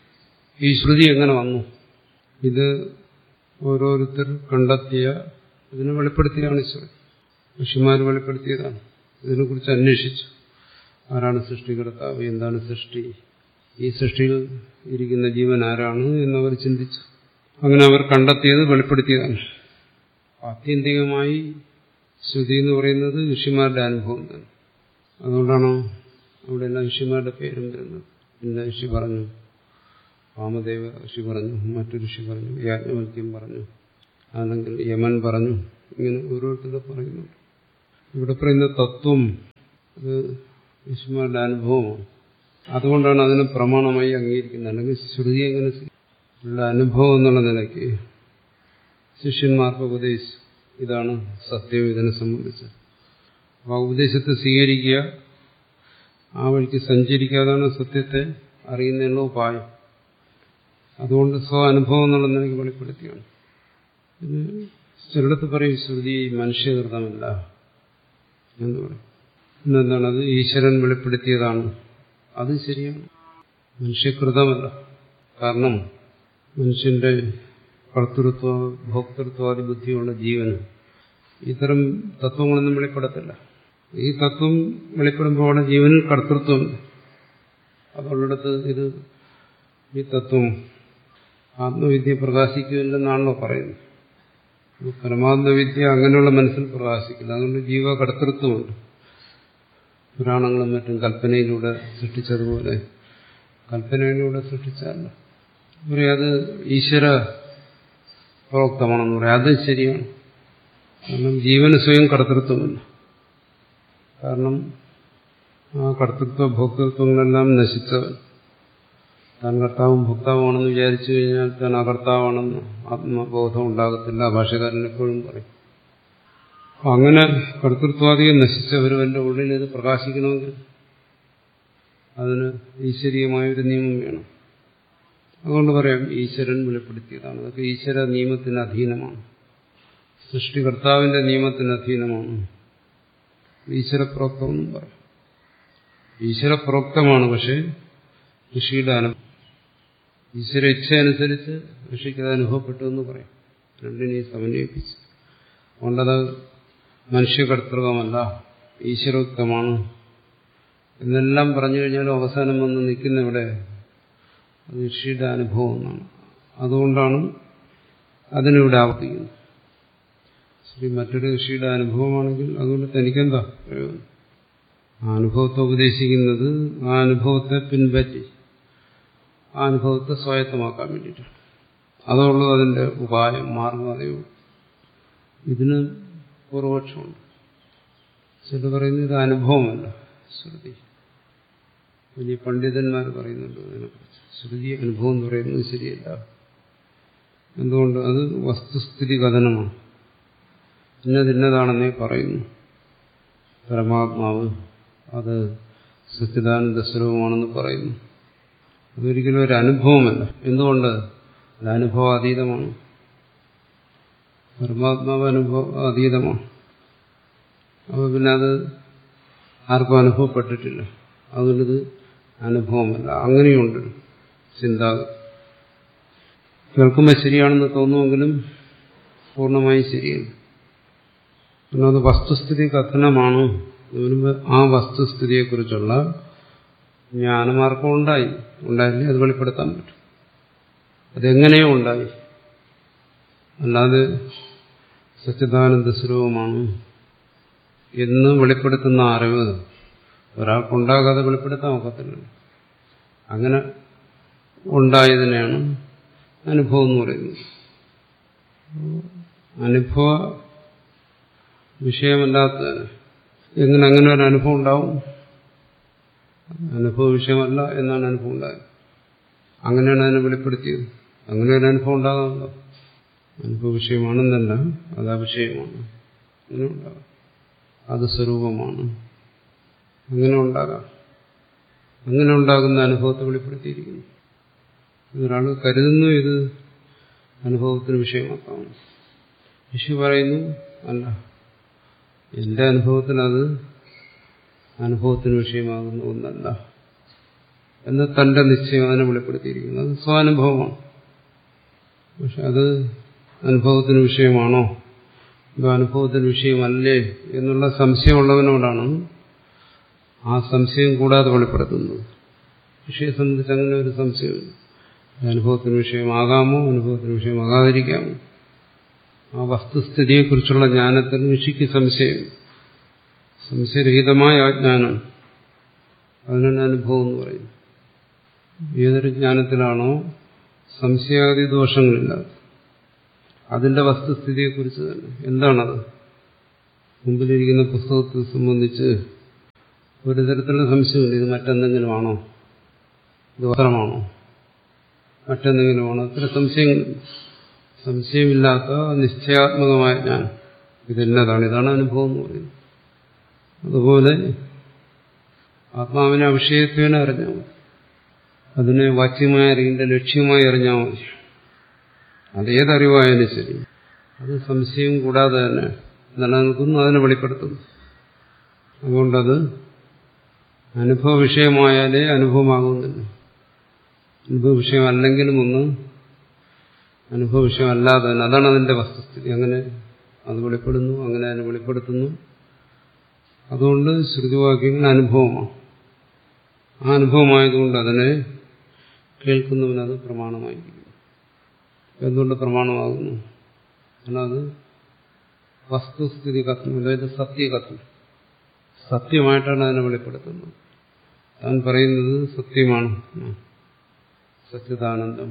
ഈ ശ്രുതി എങ്ങനെ വന്നു ഇത് ഓരോരുത്തർ കണ്ടെത്തിയ ഇതിനെ വെളിപ്പെടുത്തിയാണ് ശ്രുതി ഋഷിമാർ വെളിപ്പെടുത്തിയതാണ് ഇതിനെക്കുറിച്ച് അന്വേഷിച്ചു ആരാണ് സൃഷ്ടികർത്താവ് എന്താണ് സൃഷ്ടി ഈ സൃഷ്ടിയിൽ ഇരിക്കുന്ന ജീവൻ ആരാണ് എന്നവർ ചിന്തിച്ചു അങ്ങനെ അവർ കണ്ടെത്തിയത് വെളിപ്പെടുത്തിയതാണ് ആത്യന്തികമായി ശ്രുതി എന്ന് പറയുന്നത് ഋഷിമാരുടെ അനുഭവം തന്നെ അതുകൊണ്ടാണ് അവിടെ എല്ലാം ഋഷിമാരുടെ പേരും വരുന്നത് പിന്നെ ഋഷി പറഞ്ഞു വാമദേവ ഋഷി പറഞ്ഞു മറ്റു ഋഷി പറഞ്ഞു യാജ്ഞവൽക്യം പറഞ്ഞു അല്ലെങ്കിൽ യമൻ പറഞ്ഞു ഇങ്ങനെ ഓരോരുത്തരുടെ പറയുന്നുണ്ട് ഇവിടെ പറയുന്ന തത്വം അത് ഋഷിമാരുടെ അനുഭവമാണ് അതുകൊണ്ടാണ് അതിന് പ്രമാണമായി അംഗീകരിക്കുന്നത് അല്ലെങ്കിൽ ശ്രുതി എങ്ങനെ ഉള്ള അനുഭവം എന്നുള്ള നിലയ്ക്ക് ശിഷ്യന്മാർക്ക് ഉപദേശിച്ചു ഇതാണ് സത്യം ഇതിനെ സംബന്ധിച്ച് അപ്പോൾ ആ ഉപദേശത്തെ സ്വീകരിക്കുക ആ വഴിക്ക് സഞ്ചരിക്കാതാണ് സത്യത്തെ അറിയുന്നതിനുള്ള ഉപായം അതുകൊണ്ട് സ്വ അനുഭവം എന്നുള്ള നിലയ്ക്ക് വെളിപ്പെടുത്തിയാണ് ഇത് ചിലടത്ത് പറയും ശ്രുതി മനുഷ്യകൃതമല്ല എന്ന് പറയും പിന്നെന്താണ് അത് ഈശ്വരൻ വെളിപ്പെടുത്തിയതാണ് അത് ശരിയാണ് മനുഷ്യകൃതമല്ല കാരണം മനുഷ്യന്റെ കർത്തൃത്വ ഭോക്തൃത്വാദി ബുദ്ധിയുള്ള ജീവന് ഇത്തരം തത്വങ്ങളൊന്നും വെളിപ്പെടത്തില്ല ഈ തത്വം വെളിപ്പെടുമ്പോൾ അവിടെ ജീവനിൽ കർത്തൃത്വമുണ്ട് അതുള്ളിടത്ത് ഇത് ഈ തത്വം ആത്മവിദ്യ പ്രകാശിക്കുന്നില്ലെന്നാണല്ലോ പറയുന്നത് പരമാത്മവിദ്യ അങ്ങനെയുള്ള മനസ്സിൽ പ്രകാശിക്കില്ല അതുകൊണ്ട് ജീവ കർത്തൃത്വമുണ്ട് പുരാണങ്ങളും മറ്റും കൽപ്പനയിലൂടെ സൃഷ്ടിച്ചതുപോലെ കൽപ്പനയിലൂടെ സൃഷ്ടിച്ചല്ല പറയും അത് ഈശ്വര പ്രോക്തമാണെന്ന് പറയാം അത് ശരിയാണ് കാരണം ജീവന് സ്വയം കർത്തൃത്വമില്ല കാരണം ആ കർത്തൃത്വ ഭോക്തൃത്വങ്ങളെല്ലാം നശിച്ചവൻ താൻ കർത്താവും ഭോക്താവുമാണെന്ന് വിചാരിച്ചു കഴിഞ്ഞാൽ താൻ അകർത്താവാണെന്ന് ആത്മബോധം ഉണ്ടാകത്തില്ല ഭാഷകാരൻ എപ്പോഴും പറയും അങ്ങനെ കർത്തൃത്വാദിയെ നശിച്ച ഒരുവന്റെ ഉള്ളിൽ ഇത് പ്രകാശിക്കണമെങ്കിൽ അതിന് ഈശ്വരീയമായൊരു നിയമം വേണം അതുകൊണ്ട് പറയാം ഈശ്വരൻ വെളിപ്പെടുത്തിയതാണ് അതൊക്കെ ഈശ്വര നിയമത്തിന് അധീനമാണ് സൃഷ്ടികർത്താവിന്റെ നിയമത്തിന് അധീനമാണ് ഈശ്വരപ്രോക്തമെന്നും പറയാം ഈശ്വരപ്രോക്തമാണ് പക്ഷേ ഋഷിയുടെ അനുഭവം ഈശ്വര ഇച്ഛ അനുസരിച്ച് ഋഷിക്ക് അത് അനുഭവപ്പെട്ടു എന്ന് പറയാം രണ്ടിനെയും സമന്വയിപ്പിച്ച് അതുകൊണ്ടത് മനുഷ്യകർത്തൃകമല്ല ഈശ്വരോക്തമാണ് എന്നെല്ലാം പറഞ്ഞു കഴിഞ്ഞാലും അവസാനം വന്ന് നിൽക്കുന്ന ഇവിടെ അത് ഋഷിയുടെ അനുഭവം എന്നാണ് അതുകൊണ്ടാണ് അതിനിവിടെ ആവർത്തിക്കുന്നത് ശ്രീ മറ്റൊരു ഋഷിയുടെ അനുഭവമാണെങ്കിൽ അതുകൊണ്ട് തനിക്കെന്താ പ്രയോജനം ആ അനുഭവത്തെ ഉപദേശിക്കുന്നത് ആ അനുഭവത്തെ പിൻപറ്റി ആ അനുഭവത്തെ സ്വായത്തമാക്കാൻ വേണ്ടിയിട്ടാണ് അതുള്ളൂ അതിന്റെ ഉപായം മാർഗം അതേ ഇതിന് പൂർവപക്ഷമുണ്ട് ചില പറയുന്നത് ഇത് അനുഭവമല്ല ശ്രുതി വലിയ പണ്ഡിതന്മാർ പറയുന്നുണ്ട് അതിനെക്കുറിച്ച് ശ്രുതി അനുഭവം എന്ന് പറയുന്നത് ശരിയല്ല എന്തുകൊണ്ട് അത് വസ്തുസ്ഥിതി കഥനമാണ് ഇന്നതിന്നതാണെന്നേ പറയുന്നു പരമാത്മാവ് അത് സച്ചിദാനന്ദ സ്വരൂപമാണെന്ന് പറയുന്നു അതൊരിക്കലും ഒരു അനുഭവമല്ല എന്തുകൊണ്ട് അത് അനുഭവാതീതമാണ് പരമാത്മാവ് അനുഭവ അതീതമാണ് അപ്പോൾ പിന്നെ അത് ആർക്കും അനുഭവപ്പെട്ടിട്ടില്ല അതുകൊണ്ടിത് അനുഭവമല്ല അങ്ങനെയുണ്ട് ചിന്താഗതി കേൾക്കുമ്പോൾ ശരിയാണെന്ന് തോന്നുമെങ്കിലും പൂർണ്ണമായും ശരിയല്ല പിന്നെ അത് വസ്തുസ്ഥിതി കഥനമാണ് വരുമ്പോൾ ആ വസ്തുസ്ഥിതിയെക്കുറിച്ചുള്ള ജ്ഞാനമാർക്കം ഉണ്ടായി ഉണ്ടായില്ലേ അത് വെളിപ്പെടുത്താൻ പറ്റും അതെങ്ങനെയോ ഉണ്ടായി അല്ലാതെ സച്ചിദാനന്ദ സ്വരൂപമാണ് എന്ന് വെളിപ്പെടുത്തുന്ന അറിവ് ഒരാൾക്കുണ്ടാകാതെ വെളിപ്പെടുത്താൻ ഒക്കത്തില്ല അങ്ങനെ ഉണ്ടായതിനെയാണ് അനുഭവം എന്ന് പറയുന്നത് അനുഭവ വിഷയമല്ലാത്തതിന് എങ്ങനെ അങ്ങനെ ഒരു അനുഭവം ഉണ്ടാവും അനുഭവ വിഷയമല്ല എന്നാണ് അനുഭവം ഉണ്ടായത് അങ്ങനെയാണ് അതിനെ വെളിപ്പെടുത്തിയത് അങ്ങനെ ഒരു അനുഭവം ഉണ്ടാകാമല്ലോ അനുഭവ വിഷയമാണെന്നല്ല അത് അവിഷയമാണ് അങ്ങനെ ഉണ്ടാകാം അത് സ്വരൂപമാണ് അങ്ങനെ ഉണ്ടാകാം അങ്ങനെ ഉണ്ടാകുന്ന അനുഭവത്തെ വെളിപ്പെടുത്തിയിരിക്കുന്നു ഒരാൾ കരുതുന്നു ഇത് അനുഭവത്തിന് വിഷയമാക്കാം ഋഷി പറയുന്നു അല്ല എന്റെ അനുഭവത്തിൽ അത് അനുഭവത്തിന് വിഷയമാകുന്ന ഒന്നല്ല എന്ന് തന്റെ നിശ്ചയം അതിനെ വെളിപ്പെടുത്തിയിരിക്കുന്നു അത് സ്വാനുഭവമാണ് പക്ഷെ അത് അനുഭവത്തിന് വിഷയമാണോ ഇത് അനുഭവത്തിന് വിഷയമല്ലേ എന്നുള്ള സംശയമുള്ളവനോടാണ് ആ സംശയം കൂടാതെ വെളിപ്പെടുത്തുന്നത് വിഷയെ സംബന്ധിച്ച് അങ്ങനെ ഒരു സംശയമില്ല അനുഭവത്തിന് വിഷയമാകാമോ അനുഭവത്തിന് വിഷയമാകാതിരിക്കാമോ ആ വസ്തുസ്ഥിതിയെക്കുറിച്ചുള്ള ജ്ഞാനത്തിൽ ഋഷിക്ക് സംശയം സംശയരഹിതമായ ആ ജ്ഞാനം അതിനാണ് അനുഭവം എന്ന് പറയുന്നത് ഏതൊരു ജ്ഞാനത്തിലാണോ സംശയാദി ദോഷങ്ങളില്ലാത്ത അതിന്റെ വസ്തുസ്ഥിതിയെക്കുറിച്ച് തന്നെ എന്താണത് മുമ്പിലിരിക്കുന്ന പുസ്തകത്തെ സംബന്ധിച്ച് ഒരു തരത്തിലുള്ള സംശയമില്ല ഇത് മറ്റെന്തെങ്കിലുമാണോ ഇത് വസ്ത്രമാണോ മറ്റെന്തെങ്കിലുമാണോ അത്ര സംശയങ്ങൾ സംശയമില്ലാത്ത നിശ്ചയാത്മകമായ ജ്ഞാനം ഇതെന്നതാണ് ഇതാണ് അനുഭവം എന്ന് പറയുന്നത് അതുപോലെ ആത്മാവിനെ അവിഷയത്വേന അറിഞ്ഞാൽ മതി അതിനെ വാച്യമായി അറിയേണ്ട ലക്ഷ്യമായി അറിഞ്ഞാൽ മതി അതേതറിവായാലും ശരി അത് സംശയം കൂടാതെ തന്നെ നിലനിൽക്കുന്നു അതിനെ വെളിപ്പെടുത്തുന്നു അതുകൊണ്ടത് അനുഭവ വിഷയമായാലേ അനുഭവമാകുന്നില്ല അനുഭവ വിഷയമല്ലെങ്കിലും ഒന്ന് അനുഭവ വിഷയമല്ലാതെ തന്നെ അതാണ് അതിന്റെ വസ്തുസ്ഥിതി അങ്ങനെ അത് വെളിപ്പെടുന്നു അങ്ങനെ അതിനെ വെളിപ്പെടുത്തുന്നു അതുകൊണ്ട് ശ്രുതിവാക്യങ്ങൾ അനുഭവമാണ് ആ അനുഭവമായതുകൊണ്ട് അതിനെ കേൾക്കുന്നവനത് പ്രമാണമായിരിക്കും എന്തുകൊണ്ട് പ്രമാണമാകുന്നു കാരണം അത് വസ്തുസ്ഥിതി കത്തുന്നു അതായത് സത്യകത്തും സത്യമായിട്ടാണ് അതിനെ വെളിപ്പെടുത്തുന്നത് താൻ പറയുന്നത് സത്യമാണ് സത്യതാനന്ദം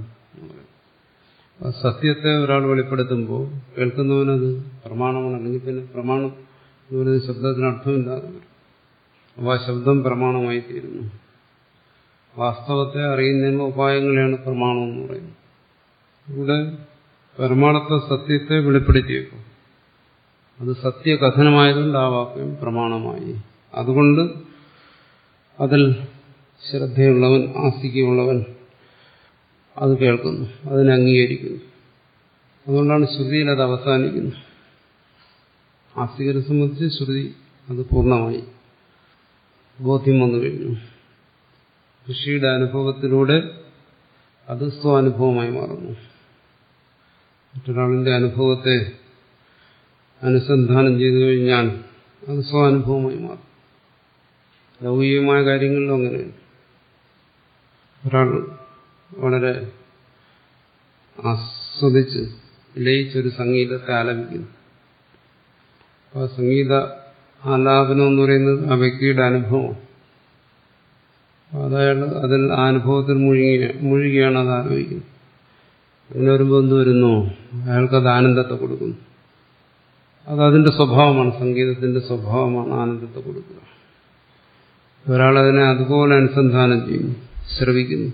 ആ സത്യത്തെ ഒരാൾ വെളിപ്പെടുത്തുമ്പോൾ കേൾക്കുന്നവനത് പ്രമാണമാണ് അല്ലെങ്കിൽ പിന്നെ പ്രമാണം എന്ന് പറയുന്ന ശബ്ദത്തിന് അർത്ഥമില്ലാതെ വരും അപ്പോൾ ആ ശബ്ദം പ്രമാണമായി തീരുന്നു വാസ്തവത്തെ അറിയുന്നതിനുള്ള ഉപായങ്ങളെയാണ് പ്രമാണം എന്ന് പറയുന്നത് ഇവിടെ പരമാർത്ഥ സത്യത്തെ വെളിപ്പെടുത്തിയേക്കും അത് സത്യകഥനമായതുകൊണ്ട് ആ വാക്യം പ്രമാണമായി അതുകൊണ്ട് അതിൽ ശ്രദ്ധയുള്ളവൻ ആസ്തിക്കുള്ളവൻ അത് കേൾക്കുന്നു അതിനെ അംഗീകരിക്കുന്നു അതുകൊണ്ടാണ് ശ്രുതിയിൽ അത് അവസാനിക്കുന്നത് ആസ്തികരെ സംബന്ധിച്ച് ശ്രുതി അത് പൂർണ്ണമായി ബോധ്യം വന്നു കഴിഞ്ഞു ഋഷിയുടെ അനുഭവത്തിലൂടെ അത് സ്വാനുഭവമായി മാറുന്നു മറ്റൊരാളിന്റെ അനുഭവത്തെ അനുസന്ധാനം ചെയ്തു കഴിഞ്ഞാൽ അത് സ്വാനുഭവമായി മാറും ലൗകികമായ കാര്യങ്ങളിലും അങ്ങനെയാണ് ഒരാൾ വളരെ ആസ്വദിച്ച് ലയിച്ചൊരു സംഗീതത്തെ ആലപിക്കുന്നു ആ സംഗീത ആലാപനം എന്ന് പറയുന്നത് ആ വ്യക്തിയുടെ അനുഭവം അതയാൾ അതിൽ ആ അനുഭവത്തിൽ മുഴുകി മുഴുകിയാണ് അത് ആലോചിക്കുന്നത് അങ്ങനെ വരുമ്പോൾ എന്ത് വരുന്നു അയാൾക്കത് ആനന്ദത്തെ കൊടുക്കുന്നു അത് അതിന്റെ സ്വഭാവമാണ് സംഗീതത്തിന്റെ സ്വഭാവമാണ് ആനന്ദത്തെ കൊടുക്കുക ഒരാളതിനെ അതുപോലെ അനുസന്ധാനം ചെയ്യുന്നു ശ്രവിക്കുന്നു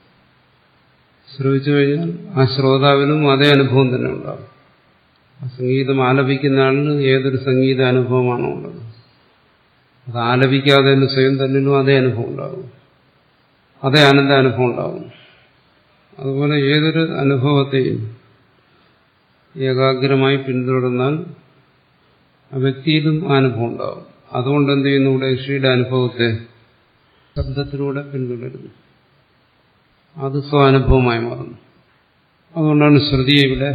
ശ്രവിച്ചു കഴിഞ്ഞാൽ ആ ശ്രോതാവിനും അതേ അനുഭവം തന്നെ ഉണ്ടാകും ആ സംഗീതം ആലപിക്കുന്ന ആളിന് ഏതൊരു സംഗീത അനുഭവമാണോ ഉള്ളത് അത് ആലപിക്കാതെ തന്നെ സ്വയം തന്നിലും അതേ അനുഭവം ഉണ്ടാകും അതേ ആനന്ദ അനുഭവം ഉണ്ടാകും അതുപോലെ ഏതൊരു അനുഭവത്തെയും ഏകാഗ്രമായി പിന്തുടർന്നാൽ ആ വ്യക്തിയിലും ആ അനുഭവം ഉണ്ടാകും അതുകൊണ്ട് എന്ത് ചെയ്യുന്നു ഇവിടെ ഋഷിയുടെ അനുഭവത്തെ ശബ്ദത്തിലൂടെ പിന്തുടരുന്നു അത് സ്വാനുഭവമായി മാറുന്നു അതുകൊണ്ടാണ് ശ്രുതിയെ ഇവിടെ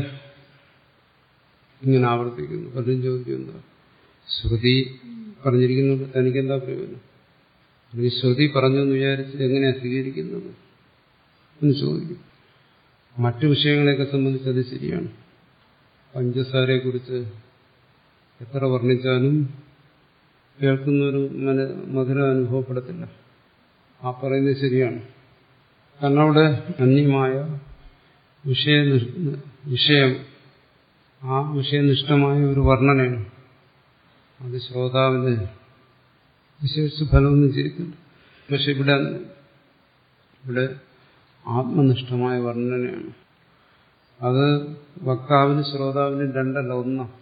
ഇങ്ങനെ ആവർത്തിക്കുന്നത് പലരും ചോദിക്കും എന്താ ശ്രുതി പറഞ്ഞിരിക്കുന്നത് തനിക്കെന്താ പ്രയോജനം അല്ലെങ്കിൽ ശ്രുതി പറഞ്ഞു എന്ന് വിചാരിച്ച് എങ്ങനെയാ സ്വീകരിക്കുന്നത് എന്ന് ചോദിക്കും മറ്റു വിഷയങ്ങളെയൊക്കെ സംബന്ധിച്ച് അത് ശരിയാണ് പഞ്ചസാരയെക്കുറിച്ച് എത്ര വർണ്ണിച്ചാലും കേൾക്കുന്നൊരു മന മധുരം അനുഭവപ്പെടത്തില്ല ആ പറയുന്നത് ശരിയാണ് കാരണം അവിടെ അന്യമായ വിഷയ വിഷയം ആ വിഷയനിഷ്ഠമായ ഒരു വർണ്ണനയാണ് അത് ശ്രോതാവിന് വിശേഷിച്ച് ഫലമൊന്നും ചെയ്തിട്ടുണ്ട് പക്ഷെ ഇവിടെ ഇവിടെ ആത്മനിഷ്ഠമായ വർണ്ണനയാണ് അത് വക്താവിന് ശ്രോതാവിന് രണ്ടല്ല ഒന്നാണ്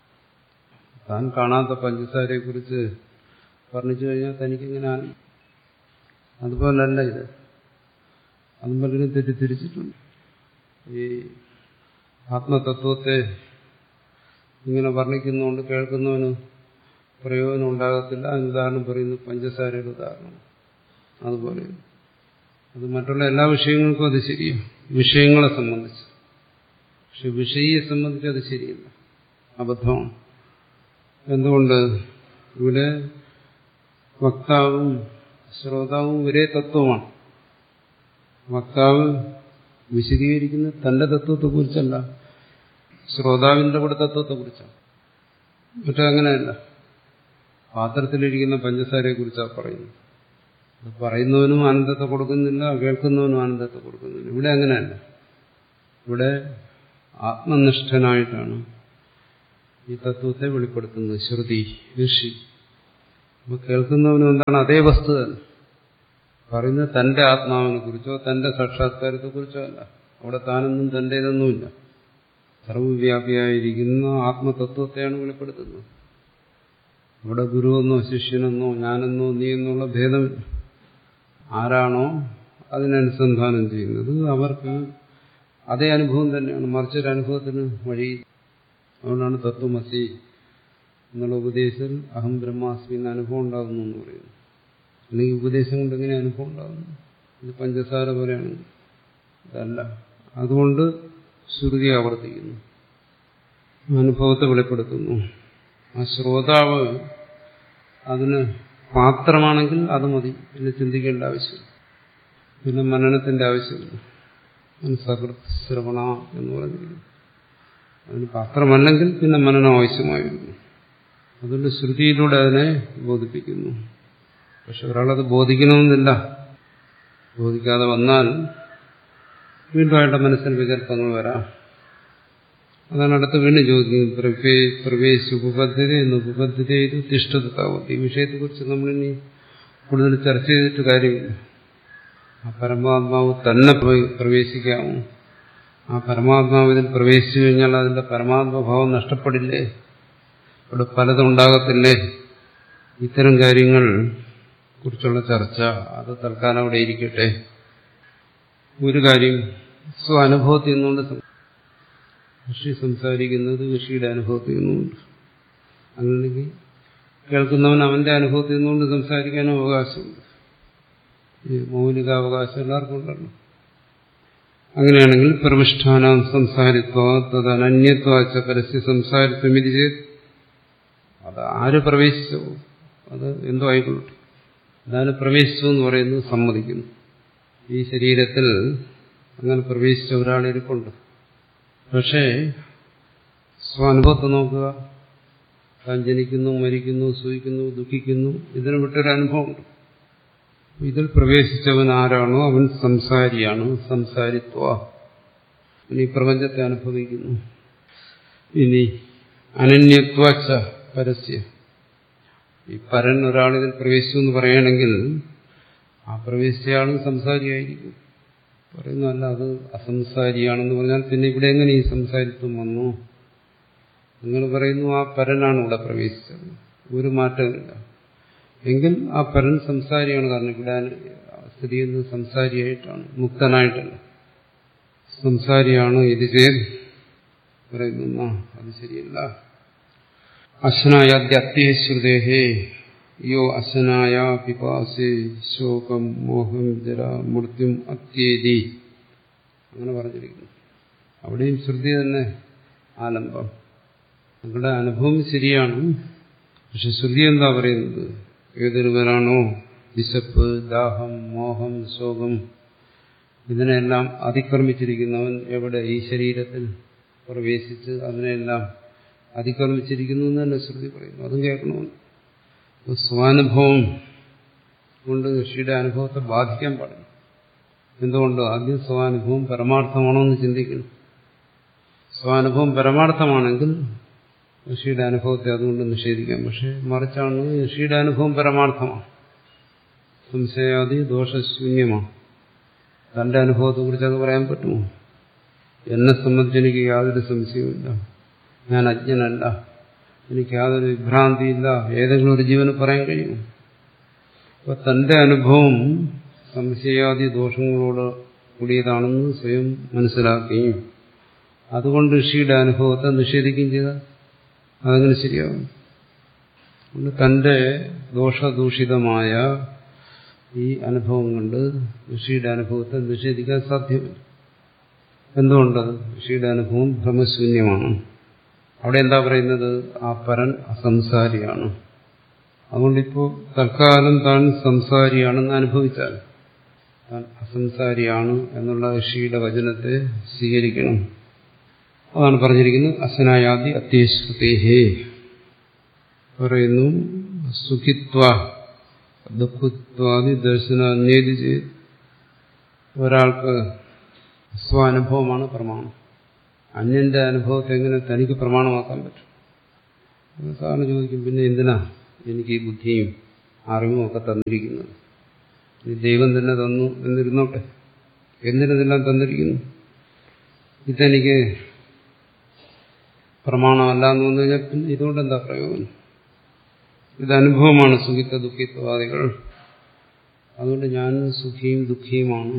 താൻ കാണാത്ത പഞ്ചസാരയെ കുറിച്ച് വർണ്ണിച്ചു കഴിഞ്ഞാൽ തനിക്കിങ്ങനെ അതുപോലല്ല ഇത് അതും പലരും തെറ്റിദ്ധരിച്ചിട്ടുണ്ട് ഈ ആത്മതത്വത്തെ ഇങ്ങനെ വർണ്ണിക്കുന്നതുകൊണ്ട് കേൾക്കുന്നവന് പ്രയോജനം ഉണ്ടാകത്തില്ല അതിന് ഉദാഹരണം പറയുന്നു പഞ്ചസാരയുടെ ഉദാഹരണം അതുപോലെ അത് മറ്റുള്ള എല്ലാ വിഷയങ്ങൾക്കും അത് ശരിയാണ് വിഷയങ്ങളെ സംബന്ധിച്ച് പക്ഷെ വിഷയെ സംബന്ധിച്ച് അത് ശരിയല്ല അബദ്ധമാണ് എന്തുകൊണ്ട് ഇവിടെ വക്താവും ശ്രോതാവും ഒരേ തത്വമാണ് വക്താവ് വിശദീകരിക്കുന്നത് തന്റെ തത്വത്തെക്കുറിച്ചല്ല ശ്രോതാവിന്റെ കൂടെ തത്വത്തെക്കുറിച്ചാണ് മറ്റേ അങ്ങനെയല്ല പാത്രത്തിലിരിക്കുന്ന പഞ്ചസാരയെ കുറിച്ചാണ് പറയുന്നത് അത് പറയുന്നവനും ആനന്ദത്തെ കൊടുക്കുന്നില്ല കേൾക്കുന്നവനും ആനന്ദത്തെ കൊടുക്കുന്നില്ല ഇവിടെ അങ്ങനെയല്ല ഇവിടെ ആത്മനിഷ്ഠനായിട്ടാണ് ഈ തത്വത്തെ വെളിപ്പെടുത്തുന്നത് ശ്രുതി ഋഷി അപ്പൊ കേൾക്കുന്നവനും എന്താണ് അതേ വസ്തു തന്നെ പറയുന്നത് തന്റെ ആത്മാവിനെ കുറിച്ചോ തന്റെ സാക്ഷാത്കാരത്തെ കുറിച്ചോ അല്ല അവിടെ താനൊന്നും തന്റേതൊന്നുമില്ല സർവവ്യാപിയായിരിക്കുന്ന ആത്മതത്വത്തെയാണ് വെളിപ്പെടുത്തുന്നത് അവിടെ ഗുരുവെന്നോ ശിഷ്യനെന്നോ ഞാനെന്നോ നീ എന്നുള്ള ഭേദമില്ല ആരാണോ അതിനനുസന്ധാനം ചെയ്യുന്നത് അവർക്ക് അതേ അനുഭവം തന്നെയാണ് മറിച്ചൊരു അനുഭവത്തിന് വഴി അതുകൊണ്ടാണ് തത്വമസി എന്നുള്ള ഉപദേശത്തിൽ അഹം ബ്രഹ്മാസ്മി എന്ന അനുഭവം ഉണ്ടാകുന്നു എന്ന് പറയുന്നു അല്ലെങ്കിൽ ഉപദേശം കൊണ്ട് എങ്ങനെ അനുഭവം ഉണ്ടാകുന്നു ഇത് പഞ്ചസാര പോലെയാണ് ഇതല്ല അതുകൊണ്ട് ശ്രുതി ആവർത്തിക്കുന്നു അനുഭവത്തെ വെളിപ്പെടുത്തുന്നു ആ ശ്രോതാവ് അതിന് പാത്രമാണെങ്കിൽ അത് മതി പിന്നെ ചിന്തിക്കേണ്ട ആവശ്യമില്ല പിന്നെ മനനത്തിന്റെ ആവശ്യമില്ല സകൃത് ശ്രവണ എന്ന് പറഞ്ഞിരിക്കുന്നു അതിന് പാത്രമല്ലെങ്കിൽ പിന്നെ മനനം ആവശ്യമായി വരുന്നു അതുകൊണ്ട് ശ്രുതിയിലൂടെ അതിനെ ബോധിപ്പിക്കുന്നു പക്ഷെ ഒരാളത് ബോധിക്കണമെന്നില്ല ബോധിക്കാതെ വന്നാൽ വീണ്ടും അയാളുടെ മനസ്സിൽ വികല്പങ്ങൾ വരാം അതാണ് അടുത്ത് വീണ്ടും ചോദിക്കുന്നത് പ്രവേശ ഉപപദ്ധത എന്ന് ഉപപദ്ധത ചെയ്ത് തിഷ്ടതാവത്ത് ഈ വിഷയത്തെക്കുറിച്ച് നമ്മളിനി കൂടുതൽ ചർച്ച ചെയ്തിട്ട് കാര്യമില്ല ആ പരമാത്മാവ് തന്നെ പ്രവേശിക്കാമോ ആ പരമാത്മാവ് ഇതിൽ പ്രവേശിച്ചു കഴിഞ്ഞാൽ അതിന്റെ പരമാത്മഭാവം നഷ്ടപ്പെടില്ലേ ഇവിടെ പലതും ഉണ്ടാകത്തില്ലേ ഇത്തരം കാര്യങ്ങൾ കുറിച്ചുള്ള ചർച്ച അത് തൽക്കാലം അവിടെ ഇരിക്കട്ടെ ഒരു കാര്യം സ്വാനുഭവത്തിൽ നിന്നുകൊണ്ട് ഋഷി സംസാരിക്കുന്നത് ഋഷിയുടെ അനുഭവത്തിൽ നിന്നുകൊണ്ട് അങ്ങനെയെങ്കിൽ കേൾക്കുന്നവൻ അവന്റെ അനുഭവത്തിൽ നിന്നുകൊണ്ട് സംസാരിക്കാനും അവകാശമുണ്ട് ഈ മൗലികാവകാശം എല്ലാവർക്കും ഉണ്ടല്ലോ അങ്ങനെയാണെങ്കിൽ പ്രവിഷ്ഠാനം സംസാരിത്വ തദനന്യത്വാച്ച പരസ്യ സംസാരിത്വം ഇത് ചെയ്ത് അത് ആര് പ്രവേശിച്ചു അത് എന്തോ ആയിക്കൊള്ളട്ടെ അതാണ് പ്രവേശിച്ചു എന്ന് പറയുന്നത് സമ്മതിക്കുന്നു ഈ ശരീരത്തിൽ അങ്ങനെ പ്രവേശിച്ച ഒരാളിരിപ്പുണ്ട് പക്ഷേ സ്വാനുഭവത്തെ നോക്കുക താൻ ജനിക്കുന്നു മരിക്കുന്നു സൂഹിക്കുന്നു ദുഃഖിക്കുന്നു ഇതിന് വിട്ടൊരു അനുഭവമുണ്ട് ഇതിൽ പ്രവേശിച്ചവൻ ആരാണോ അവൻ സംസാരിയാണ് സംസാരിത്വ ഇനി പ്രപഞ്ചത്തെ അനുഭവിക്കുന്നു ഇനി അനന്യത്വച്ച പരസ്യ ഈ പരൻ ഒരാളിതിൽ പ്രവേശിച്ചു എന്ന് പറയുകയാണെങ്കിൽ ആ പ്രവേശിച്ചയാളും സംസാരിയായിരിക്കും പറയുന്നതല്ല അത് അസംസാരിയാണെന്ന് പറഞ്ഞാൽ പിന്നെ ഇവിടെ എങ്ങനെ ഈ സംസാരിത്വം വന്നു നിങ്ങൾ പറയുന്നു ആ പരനാണ് ഇവിടെ പ്രവേശിച്ചത് ഒരു മാറ്റമില്ല എങ്കിൽ ആ പരൻ സംസാരിയാണ് കാരണം ഇവിടെ സ്ഥിതി ചെയ്യുന്നത് സംസാരിയായിട്ടാണ് മുക്തനായിട്ടല്ല സംസാരിയാണ് ഇത് ചെയ്ത് പറയുന്നു അത് ശരിയല്ല അശനായ അത്യശ്രുതേഹേ യോ അശനായ പിപാസേ ശോകം മോഹം ജര മൃത്യും അത്യേതി അങ്ങനെ പറഞ്ഞിരിക്കുന്നു അവിടെയും ശ്രുതി തന്നെ ആലംബം നിങ്ങളുടെ അനുഭവം ശരിയാണ് പക്ഷെ ശ്രുതി എന്താ പറയുന്നത് ഏതൊരുവരാണോ വിശപ്പ് ദാഹം മോഹം ശോകം ഇതിനെല്ലാം അതിക്രമിച്ചിരിക്കുന്നവൻ എവിടെ ഈ ശരീരത്തിൽ പ്രവേശിച്ച് അതിനെല്ലാം അതിക്രമിച്ചിരിക്കുന്നു എന്ന് തന്നെ ശ്രുതി പറയുന്നു അതും കേൾക്കണമെന്ന് സ്വാനുഭവം കൊണ്ട് ഋഷിയുടെ അനുഭവത്തെ ബാധിക്കാൻ പാടില്ല എന്തുകൊണ്ട് ആദ്യം സ്വാനുഭവം പരമാർത്ഥമാണോ എന്ന് ചിന്തിക്കണം സ്വാനുഭവം പരമാർത്ഥമാണെങ്കിൽ ഋഷിയുടെ അനുഭവത്തെ അതുകൊണ്ട് നിഷേധിക്കാം പക്ഷെ മറിച്ചാണ് ഋഷിയുടെ അനുഭവം പരമാർത്ഥമാണ് സംശയാദി ദോഷശൂന്യമാണ് തന്റെ അനുഭവത്തെക്കുറിച്ച് അത് പറയാൻ പറ്റുമോ എന്നെ സംബന്ധിച്ച് എനിക്ക് യാതൊരു സംശയവുമില്ല ഞാൻ അജ്ഞനല്ല എനിക്ക് യാതൊരു വിഭ്രാന്തിയില്ല ഏതെങ്കിലും ഒരു ജീവന് പറയാൻ കഴിയും അപ്പൊ തന്റെ അനുഭവം സംശയാദി ദോഷങ്ങളോട് കൂടിയതാണെന്ന് സ്വയം മനസ്സിലാക്കുകയും അതുകൊണ്ട് ഋഷിയുടെ അനുഭവത്തെ നിഷേധിക്കുകയും ചെയ്താൽ അതങ്ങനെ ശരിയാവും അതുകൊണ്ട് തന്റെ ദോഷദൂഷിതമായ ഈ അനുഭവം കൊണ്ട് ഋഷിയുടെ അനുഭവത്തെ നിഷേധിക്കാൻ സാധ്യമല്ല എന്തുകൊണ്ടത് ഋഷിയുടെ അനുഭവം ഭ്രമശൂന്യമാണ് അവിടെ എന്താ പറയുന്നത് ആ പരൻ അസംസാരിയാണ് അതുകൊണ്ടിപ്പോ തൽക്കാലം താൻ സംസാരിയാണെന്ന് അനുഭവിച്ചാൽ താൻ അസംസാരിയാണ് എന്നുള്ള ഋഷിയുടെ വചനത്തെ സ്വീകരിക്കണം അതാണ് പറഞ്ഞിരിക്കുന്നത് അസനായാദി അത്യശ്രുതേഹേ പറയുന്നു സുഖിത്വ ദുഃഖിത്വാദി ദർശന അന്വേതി ചെയ്ത് ഒരാൾക്ക് സ്വാനുഭവമാണ് പ്രമാണം അന്യന്റെ അനുഭവത്തെ എങ്ങനെ തനിക്ക് പ്രമാണമാക്കാൻ പറ്റും സാറിന് ചോദിക്കും പിന്നെ എന്തിനാ എനിക്ക് ഈ ബുദ്ധിയും അറിവും ഒക്കെ തന്നിരിക്കുന്നത് ഇത് ദൈവം തന്നെ തന്നു എന്നിരുന്നോട്ടെ എന്തിനെല്ലാം തന്നിരിക്കുന്നു ഇതെനിക്ക് പ്രമാണമല്ല എന്ന് വന്നു കഴിഞ്ഞാൽ പിന്നെ ഇതുകൊണ്ട് എന്താ പ്രയോജനം ഇത് അനുഭവമാണ് സുഖിത്വ ദുഃഖിത്വാദികൾ അതുകൊണ്ട് ഞാൻ സുഖിയും ദുഃഖിയുമാണ്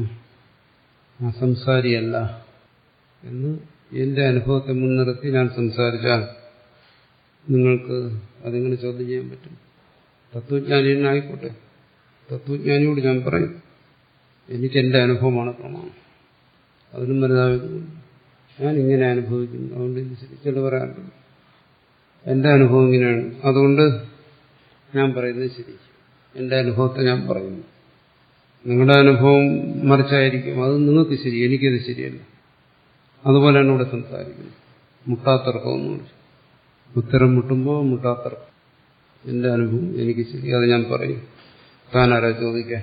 ഞാൻ സംസാരിയല്ല എന്ന് എന്റെ അനുഭവത്തെ മുൻനിർത്തി ഞാൻ സംസാരിച്ചാൽ നിങ്ങൾക്ക് അതെങ്ങനെ ചോദ്യം ചെയ്യാൻ പറ്റും തത്വജ്ഞാനിയായിക്കോട്ടെ തത്വജ്ഞാനിയോട് ഞാൻ പറയും എനിക്ക് എന്റെ അനുഭവമാണ് പ്രമാണം അതിനും വലുതായത് ഞാൻ ഇങ്ങനെ അനുഭവിക്കുന്നു അതുകൊണ്ട് ഇത് ശരി ചില പറയാറുണ്ട് എന്റെ അനുഭവം ഇങ്ങനെയാണ് അതുകൊണ്ട് ഞാൻ പറയുന്നത് ശരി എന്റെ അനുഭവത്തെ ഞാൻ പറയുന്നു നിങ്ങളുടെ അനുഭവം മറിച്ചായിരിക്കും അത് നിങ്ങൾക്ക് ശരി എനിക്കത് ശരിയല്ല അതുപോലെയാണ് ഇവിടെ സംസാരിക്കുന്നത് മുട്ടാത്തർക്കമെന്ന് പറഞ്ഞു ഉത്തരം മുട്ടുമ്പോൾ മുട്ടാത്തർക്കം എന്റെ അനുഭവം എനിക്ക് ശരി അത് ഞാൻ പറയും താനാരാ ചോദിക്കാൻ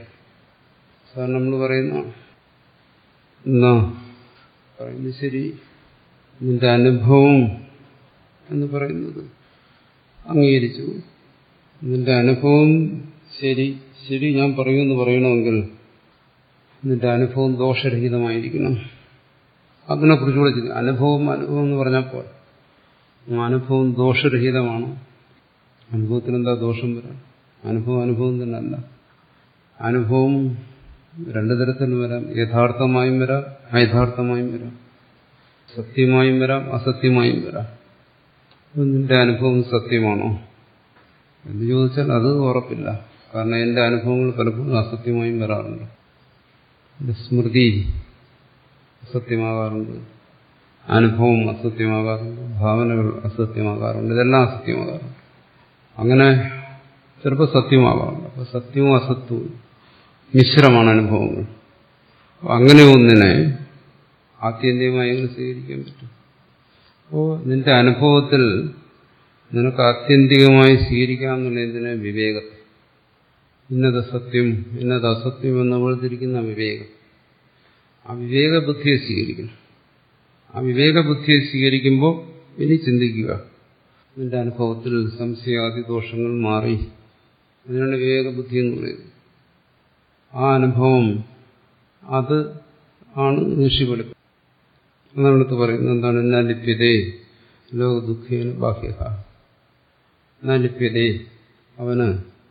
സാർ നമ്മൾ പറയുന്നതാണ് എന്നാ പറയുന്നത് ശരി നിന്റെ അനുഭവം എന്ന് പറയുന്നത് അംഗീകരിച്ചു നിന്റെ അനുഭവം ശരി ശരി ഞാൻ പറയുമെന്ന് പറയണമെങ്കിൽ നിന്റെ അനുഭവം ദോഷരഹിതമായിരിക്കണം അതിനെക്കുറിച്ചുകൂടെ ചിന്തി അനുഭവം അനുഭവം എന്ന് പറഞ്ഞപ്പോൾ അനുഭവം ദോഷരഹിതമാണ് അനുഭവത്തിന് എന്താ ദോഷം വരാം അനുഭവം അനുഭവം തന്നെ അല്ല അനുഭവം രണ്ടു തരത്തിലും വരാം യഥാർത്ഥമായും വരാം അയഥാർത്ഥമായും വരാം സത്യമായും വരാം അസത്യമായും വരാം നിന്റെ അനുഭവം സത്യമാണോ എന്ന് ചോദിച്ചാൽ അത് ഉറപ്പില്ല കാരണം എന്റെ അനുഭവങ്ങൾ പലപ്പോഴും അസത്യമായും വരാറുണ്ട് എന്റെ സ്മൃതി അസത്യമാകാറുണ്ട് അനുഭവം അസത്യമാകാറുണ്ട് ഭാവനകൾ അസത്യമാകാറുണ്ട് ഇതെല്ലാം അസത്യമാകാറുണ്ട് അങ്ങനെ ചിലപ്പോൾ സത്യമാകാറുണ്ട് അപ്പൊ സത്യവും അസത്യവും മിശ്രമാണ് അനുഭവങ്ങൾ അങ്ങനെ ഒന്നിനെ ആത്യന്തികമായി എങ്ങനെ സ്വീകരിക്കാൻ പറ്റും അപ്പോൾ നിന്റെ അനുഭവത്തിൽ നിനക്ക് ആത്യന്തികമായി സ്വീകരിക്കാമെന്നുള്ള എന്തിനെ വിവേകത്തെ ഇന്നത് സത്യം ഇന്നത് അസത്യം എന്ന് വേർതിരിക്കുന്ന വിവേകം ആ വിവേക ബുദ്ധിയെ സ്വീകരിക്കണം ആ വിവേക ബുദ്ധിയെ സ്വീകരിക്കുമ്പോൾ ഇനി ചിന്തിക്കുക നിന്റെ അനുഭവത്തിൽ സംശയാദി ദോഷങ്ങൾ മാറി അതിനാണ് വിവേക ബുദ്ധി എന്ന് പറയുന്നത് ആ അനുഭവം അത് ആണ് ഋഷി വെളിപ്പം അതാണ് അടുത്ത് പറയുന്നത് എന്താണ് എന്നാ ലിപ്യതേ ലോക ദുഃഖേന ബാഹ്യ എന്നാ ലിപ്യതേ അവന്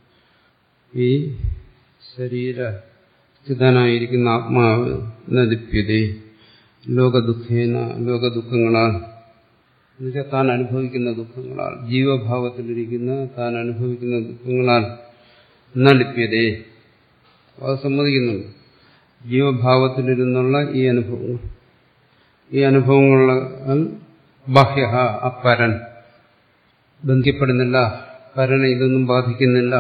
ഈ ശരീര സ്ഥിതനായിരിക്കുന്ന ആത്മാവ് എന്ന ലിപ്യതേ ലോകദുഃഖേന ലോകദുഃഖങ്ങളാൽ എന്നുവെച്ചാൽ താൻ അനുഭവിക്കുന്ന ദുഃഖങ്ങളാൽ ജീവഭാവത്തിലിരിക്കുന്ന താൻ അനുഭവിക്കുന്ന ദുഃഖങ്ങളാൽ എന്ന ലിപ്യതേ അത് സമ്മതിക്കുന്നുണ്ട് ജീവഭാവത്തിലിരുന്നുള്ള ഈ അനുഭവങ്ങൾ ഈ അനുഭവങ്ങളാൽ ബാഹ്യ അപ്പരൻ ബന്ധിപ്പെടുന്നില്ല പരനെ ഇതൊന്നും ബാധിക്കുന്നില്ല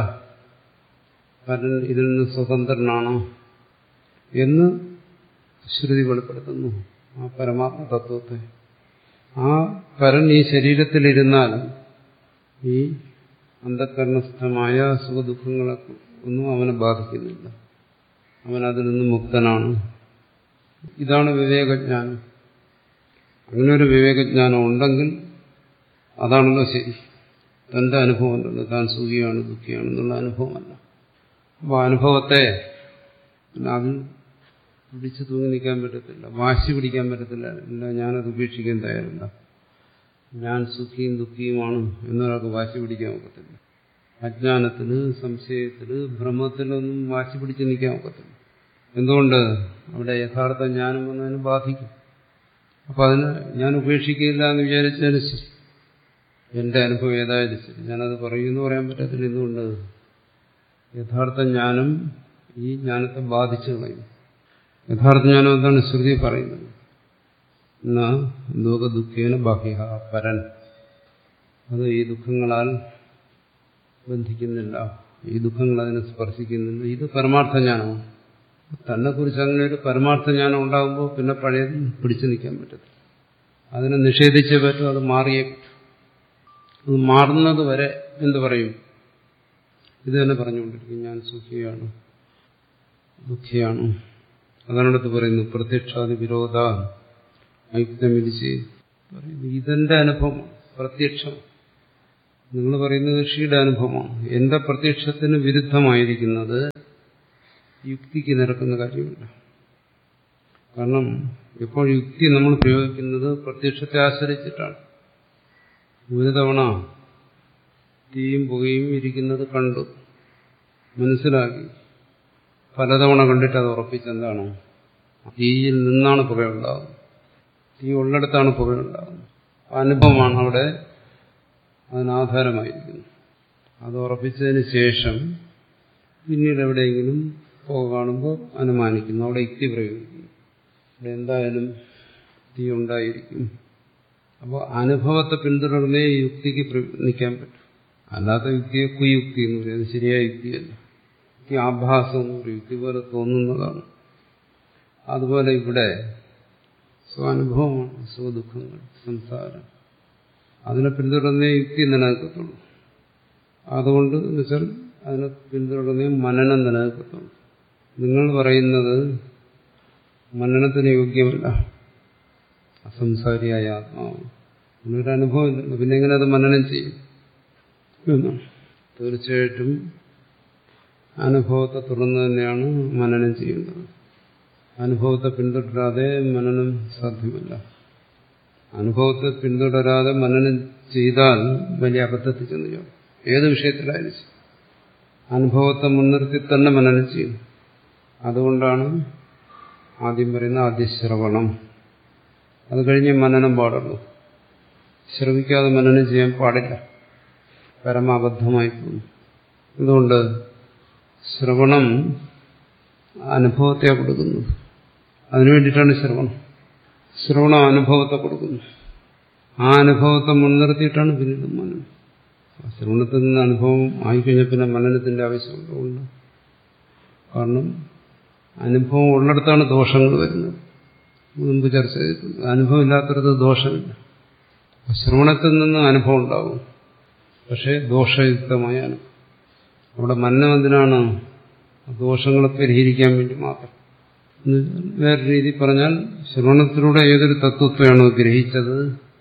പരൻ ഇതിൽ നിന്ന് സ്വതന്ത്രനാണ് എന്ന് ശ്രുതി വെളിപ്പെടുത്തുന്നു ആ പരമാത്മ തത്വത്തെ ആ പരൻ ഈ ശരീരത്തിലിരുന്നാൽ ഈ അന്ധകരണസ്ഥമായ സുഖദുഃഖങ്ങളെ ഒന്നും അവനെ ബാധിക്കുന്നില്ല അവൻ അതിൽ നിന്ന് മുക്തനാണ് ഇതാണ് വിവേകജ്ഞാനം അങ്ങനെ ഒരു വിവേകജ്ഞാനം ഉണ്ടെങ്കിൽ അതാണല്ലോ ശരി തന്റെ അനുഭവം ഉണ്ടല്ലോ താൻ സുഖിയാണ് ദുഃഖിയാണെന്നുള്ള അനുഭവമല്ല അപ്പോൾ അനുഭവത്തെ അതിൽ പിടിച്ചു തൂങ്ങി നിൽക്കാൻ പറ്റത്തില്ല വാശി പിടിക്കാൻ പറ്റത്തില്ല ഇല്ല ഞാനത് ഉപേക്ഷിക്കാൻ തയ്യാറില്ല ഞാൻ സുഖിയും ദുഃഖിയുമാണ് എന്നൊരാൾക്ക് വാശി പിടിക്കാൻ ഒക്കത്തില്ല അജ്ഞാനത്തിന് സംശയത്തിന് ഭ്രമത്തിലൊന്നും വാശി പിടിച്ച് നിൽക്കാൻ ഒക്കത്തില്ല എന്തുകൊണ്ട് അവിടെ യഥാർത്ഥ ജ്ഞാനം വന്നതിന് ബാധിക്കും അപ്പൊ അതിന് ഞാൻ ഉപേക്ഷിക്കില്ല എന്ന് വിചാരിച്ചാലും ശരി എന്റെ അനുഭവം ഏതായാലും ശരി ഞാനത് പറയുമെന്ന് പറയാൻ പറ്റത്തില്ല എന്തുകൊണ്ട് യഥാർത്ഥ ജ്ഞാനം ഈ ജ്ഞാനത്തെ ബാധിച്ചു കളയും യഥാർത്ഥ ജ്ഞാനം എന്താണ് ശ്രുതി പറയുന്നത് എന്നാ ലോക ദുഃഖേന ബാഹ്യ പരൻ അത് ഈ ദുഃഖങ്ങളാൽ ബന്ധിക്കുന്നില്ല ഈ ദുഃഖങ്ങൾ അതിനെ സ്പർശിക്കുന്നില്ല ഇത് പരമാർത്ഥ ജ്ഞാനമാണ് തന്നെ കുറിച്ച് അങ്ങനെ ഒരു പരമാർത്ഥ ജ്ഞാനം ഉണ്ടാകുമ്പോൾ പിന്നെ പഴയത് പിടിച്ചു നിൽക്കാൻ പറ്റത്തില്ല അതിനെ നിഷേധിച്ചേ പറ്റും അത് മാറിയേ പറ്റും അത് മാറുന്നത് വരെ എന്ത് പറയും ഇത് തന്നെ പറഞ്ഞുകൊണ്ടിരിക്കും ഞാൻ സുഖിയാണ് ദുഃഖിയാണ് അതാണടുത്ത് പറയുന്നു പ്രത്യക്ഷാദി വിരോധ ഐക്യമിരിച്ച് പറയുന്നു ഇതെന്റെ അനുഭവം പ്രത്യക്ഷം നിങ്ങൾ പറയുന്നത് ഋഷിയുടെ അനുഭവമാണ് എന്റെ പ്രത്യക്ഷത്തിന് വിരുദ്ധമായിരിക്കുന്നത് യുക്തിക്ക് നിരക്കുന്ന കാര്യമില്ല കാരണം ഇപ്പോൾ യുക്തി നമ്മൾ പ്രയോഗിക്കുന്നത് പ്രത്യക്ഷത്തെ ആശ്രയിച്ചിട്ടാണ് ഒരു തവണ തീയും പുകയും ഇരിക്കുന്നത് കണ്ടു മനസ്സിലാക്കി പലതവണ കണ്ടിട്ട് അത് ഉറപ്പിച്ചെന്താണോ തീയിൽ നിന്നാണ് പുകയുണ്ടാകുന്നത് തീ ഉള്ളിടത്താണ് പുകയുണ്ടാകുന്നത് അനുഭവമാണ് അവിടെ അതിനാധാരമായിരിക്കുന്നത് അത് ഉറപ്പിച്ചതിന് ശേഷം പിന്നീട് എവിടെയെങ്കിലും പുക കാണുമ്പോൾ അനുമാനിക്കുന്നു അവിടെ യുക്തി പ്രയോഗിക്കുന്നു ഇവിടെ എന്തായാലും തീ ഉണ്ടായിരിക്കും അപ്പോൾ അനുഭവത്തെ പിന്തുടർന്നേ യുക്തിക്ക് നിൽക്കാൻ പറ്റും അല്ലാത്ത യുക്തിയെ കുയുക്തി എന്ന് പറയുന്നത് ശരിയായ യുക്തിയല്ല യുക്തി ആഭാസം എന്ന് പറയും യുക്തി പോലെ തോന്നുന്നതാണ് അതുപോലെ ഇവിടെ സ്വാനുഭവമാണ് സ്വദുഃഖങ്ങൾ സംസാരം അതിനെ പിന്തുടർന്നേ യുക്തി നിലനിൽക്കത്തുള്ളൂ അതുകൊണ്ട് എന്നുവെച്ചാൽ അതിനെ പിന്തുടർന്നേ മനനം നിലനിൽക്കത്തുള്ളൂ നിങ്ങൾ പറയുന്നത് മനനത്തിന് യോഗ്യമല്ല അസംസാരിയായ ആത്മാവ് അങ്ങനൊരു അനുഭവം ഇല്ലല്ലോ പിന്നെ എങ്ങനെ അത് മനനം ചെയ്യും എന്ന് തീർച്ചയായിട്ടും അനുഭവത്തെ തുടർന്ന് തന്നെയാണ് മനനം ചെയ്യേണ്ടത് അനുഭവത്തെ പിന്തുടരാതെ മനനം സാധ്യമല്ല അനുഭവത്തെ പിന്തുടരാതെ മനനം ചെയ്താൽ വലിയ അബദ്ധത്തിൽ ചെന്ന് ചെയ്യും ഏത് വിഷയത്തിലായാലും ശരി. അനുഭവത്തെ മുൻനിർത്തി തന്നെ മനനം ചെയ്യും അതുകൊണ്ടാണ് ആദ്യം പറയുന്ന ആദ്യ ശ്രവണം അത് കഴിഞ്ഞ് മനനം പാടുള്ളൂ ശ്രവിക്കാതെ മനനം ചെയ്യാൻ പാടില്ല പരമാബദ്ധമായി പോകുന്നു അതുകൊണ്ട് ശ്രവണം അനുഭവത്തെ കൊടുക്കുന്നത് അതിനുവേണ്ടിയിട്ടാണ് ശ്രവണം ശ്രവണം അനുഭവത്തെ കൊടുക്കുന്നു ആ അനുഭവത്തെ മുൻനിർത്തിയിട്ടാണ് പിന്നീട് മനനം ശ്രവണത്തിൽ നിന്ന് അനുഭവം ആയിക്കഴിഞ്ഞാൽ പിന്നെ മനനത്തിന്റെ ആവശ്യമുണ്ട് കാരണം അനുഭവം ഉള്ളിടത്താണ് ദോഷങ്ങൾ വരുന്നത് മുമ്പ് ചർച്ച ചെയ്തിട്ടുണ്ട് അനുഭവം ഇല്ലാത്തടത്ത് ദോഷമില്ല ശ്രവണത്തിൽ നിന്ന് അനുഭവം ഉണ്ടാവും പക്ഷേ ദോഷയുക്തമായ അനുഭവം അവിടെ മന്നം എന്തിനാണ് ദോഷങ്ങളെ പരിഹരിക്കാൻ വേണ്ടി മാത്രം വേറെ രീതി പറഞ്ഞാൽ ശ്രവണത്തിലൂടെ ഏതൊരു തത്വത്തെയാണോ ഗ്രഹിച്ചത്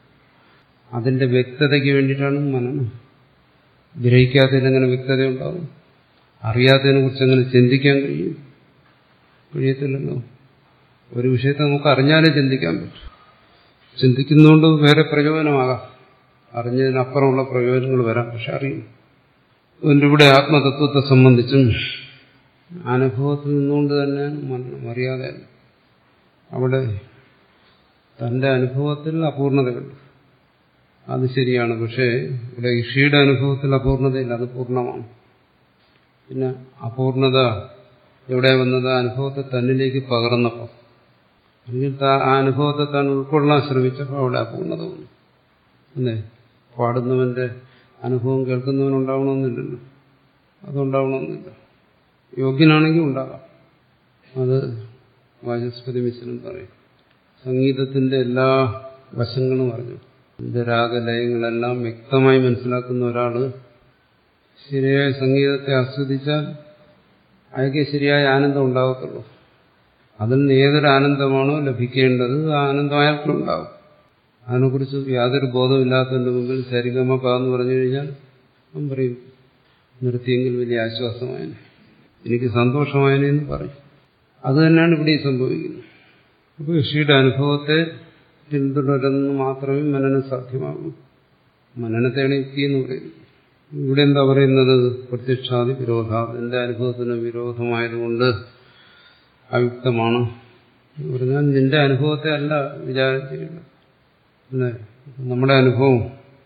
അതിന്റെ വ്യക്തതയ്ക്ക് വേണ്ടിയിട്ടാണ് മനനം ഗ്രഹിക്കാത്തതിനെങ്ങനെ വ്യക്തത ഉണ്ടാവും അറിയാത്തതിനെ കുറിച്ച് അങ്ങനെ ചിന്തിക്കാൻ കഴിയും കഴിയത്തില്ലല്ലോ ഒരു വിഷയത്തെ നമുക്ക് അറിഞ്ഞാലേ ചിന്തിക്കാൻ പറ്റും ചിന്തിക്കുന്നതുകൊണ്ട് വേറെ പ്രയോജനമാകാം അറിഞ്ഞതിനപ്പുറമുള്ള പ്രയോജനങ്ങൾ വരാം പക്ഷെ അറിയും അതുകൊണ്ട് ഇവിടെ ആത്മതത്വത്തെ സംബന്ധിച്ചും അനുഭവത്തിൽ നിന്നുകൊണ്ട് തന്നെ മരണം അറിയാതെ അവിടെ തന്റെ അനുഭവത്തിൽ അപൂർണതയുണ്ട് അത് ശരിയാണ് പക്ഷേ ഇവിടെ ഋഷിയുടെ അനുഭവത്തിൽ അപൂർണതയില്ല അത് പൂർണ്ണമാണ് പിന്നെ അപൂർണത എവിടെ വന്നത് അനുഭവത്തെ തന്നിലേക്ക് പകർന്നപ്പോൾ അല്ലെങ്കിൽ ആ അനുഭവത്തെ താൻ ഉൾക്കൊള്ളാൻ ശ്രമിച്ചപ്പോൾ അവിടെ അപൂർണത വന്നു അല്ലേ പാടുന്നവന്റെ അനുഭവം കേൾക്കുന്നവനുണ്ടാവണമെന്നില്ലല്ലോ അതുണ്ടാവണമെന്നില്ല യോഗ്യനാണെങ്കിൽ ഉണ്ടാകാം അത് വാചസ്പതി മിശ്രൻ പറയും സംഗീതത്തിന്റെ എല്ലാ വശങ്ങളും പറഞ്ഞു ഇതിന്റെ രാഗലയങ്ങളെല്ലാം വ്യക്തമായി മനസ്സിലാക്കുന്ന ഒരാള് ശരിയായ സംഗീതത്തെ ആസ്വദിച്ചാൽ അയാൾക്ക് ശരിയായ ആനന്ദം ഉണ്ടാകത്തുള്ളൂ അതിൽ നിന്ന് ഏതൊരു ആനന്ദമാണോ ലഭിക്കേണ്ടത് ആ ആനന്ദം അയാൾക്കുണ്ടാവും അതിനെക്കുറിച്ച് യാതൊരു ബോധമില്ലാത്തതിന്റെ മുമ്പിൽ ശരിഗമ എന്ന് പറഞ്ഞു കഴിഞ്ഞാൽ അവൻ പറയും നിർത്തിയെങ്കിൽ വലിയ ആശ്വാസമായനെ എനിക്ക് സന്തോഷമായനെ എന്ന് പറയും അത് തന്നെയാണ് ഇവിടെ സംഭവിക്കുന്നത് അപ്പോൾ ഋഷിയുടെ അനുഭവത്തെ പിന്തുടരുന്നു മാത്രമേ മനനം സാധ്യമാകൂ മനനത്തെയാണ് യുക്തി എന്ന് പറയുന്നത് ഇവിടെ എന്താ പറയുന്നത് പ്രത്യക്ഷാദി വിരോധ എന്റെ അനുഭവത്തിന് വിരോധമായതുകൊണ്ട് അയുക്തമാണ് എന്ന് പറഞ്ഞാൽ നിന്റെ അനുഭവത്തെ അല്ല വിചാരം ചെയ്യേണ്ടത് അല്ലേ നമ്മുടെ അനുഭവം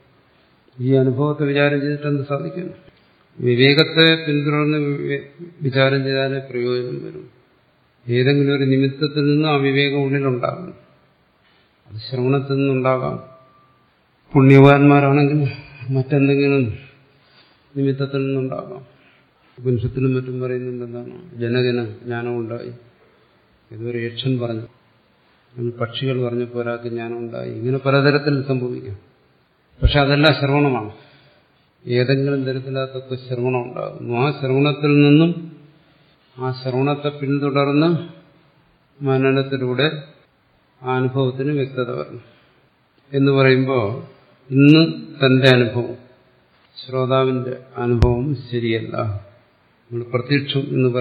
ഈ അനുഭവത്തെ വിചാരം ചെയ്തിട്ട് എന്ത് സാധിക്കുന്നു വിവേകത്തെ പിന്തുടർന്ന് വിചാരം ചെയ്താലേ പ്രയോജനം വരും ഏതെങ്കിലും ഒരു നിമിത്തത്തിൽ നിന്ന് ആ വിവേകം ഉള്ളിലുണ്ടാകും അത് ശ്രവണത്തിൽ നിന്നുണ്ടാകാം പുണ്യവാന്മാരാണെങ്കിൽ മറ്റെന്തെങ്കിലും നിമിത്തത്തിൽ നിന്നുണ്ടാകാം ഉപനിഷത്തിലും മറ്റും പറയുന്നുണ്ട് എന്താണ് ജനകന് ജ്ഞാനം ഉണ്ടായി ഇതൊരു യക്ഷൻ പറഞ്ഞു അതിന് പക്ഷികൾ പറഞ്ഞപ്പോൾ ഒരാൾക്ക് ജ്ഞാനം ഉണ്ടായി ഇങ്ങനെ പലതരത്തിൽ സംഭവിക്കാം പക്ഷെ അതെല്ലാം ശ്രവണമാണ് ഏതെങ്കിലും തരത്തിൽ ആ തത്വ ശ്രവണം ഉണ്ടാകുന്നു ആ ശ്രവണത്തിൽ നിന്നും ആ ശ്രവണത്തെ പിന്തുടർന്ന് മനനത്തിലൂടെ ആ അനുഭവത്തിന് വ്യക്തത വരണം എന്ന് പറയുമ്പോൾ ഇന്ന് തന്റെ അനുഭവം ശ്രോതാവിന്റെ അനുഭവം ശരിയല്ല നമ്മൾ പ്രത്യക്ഷം എന്ന് പറയുന്നത്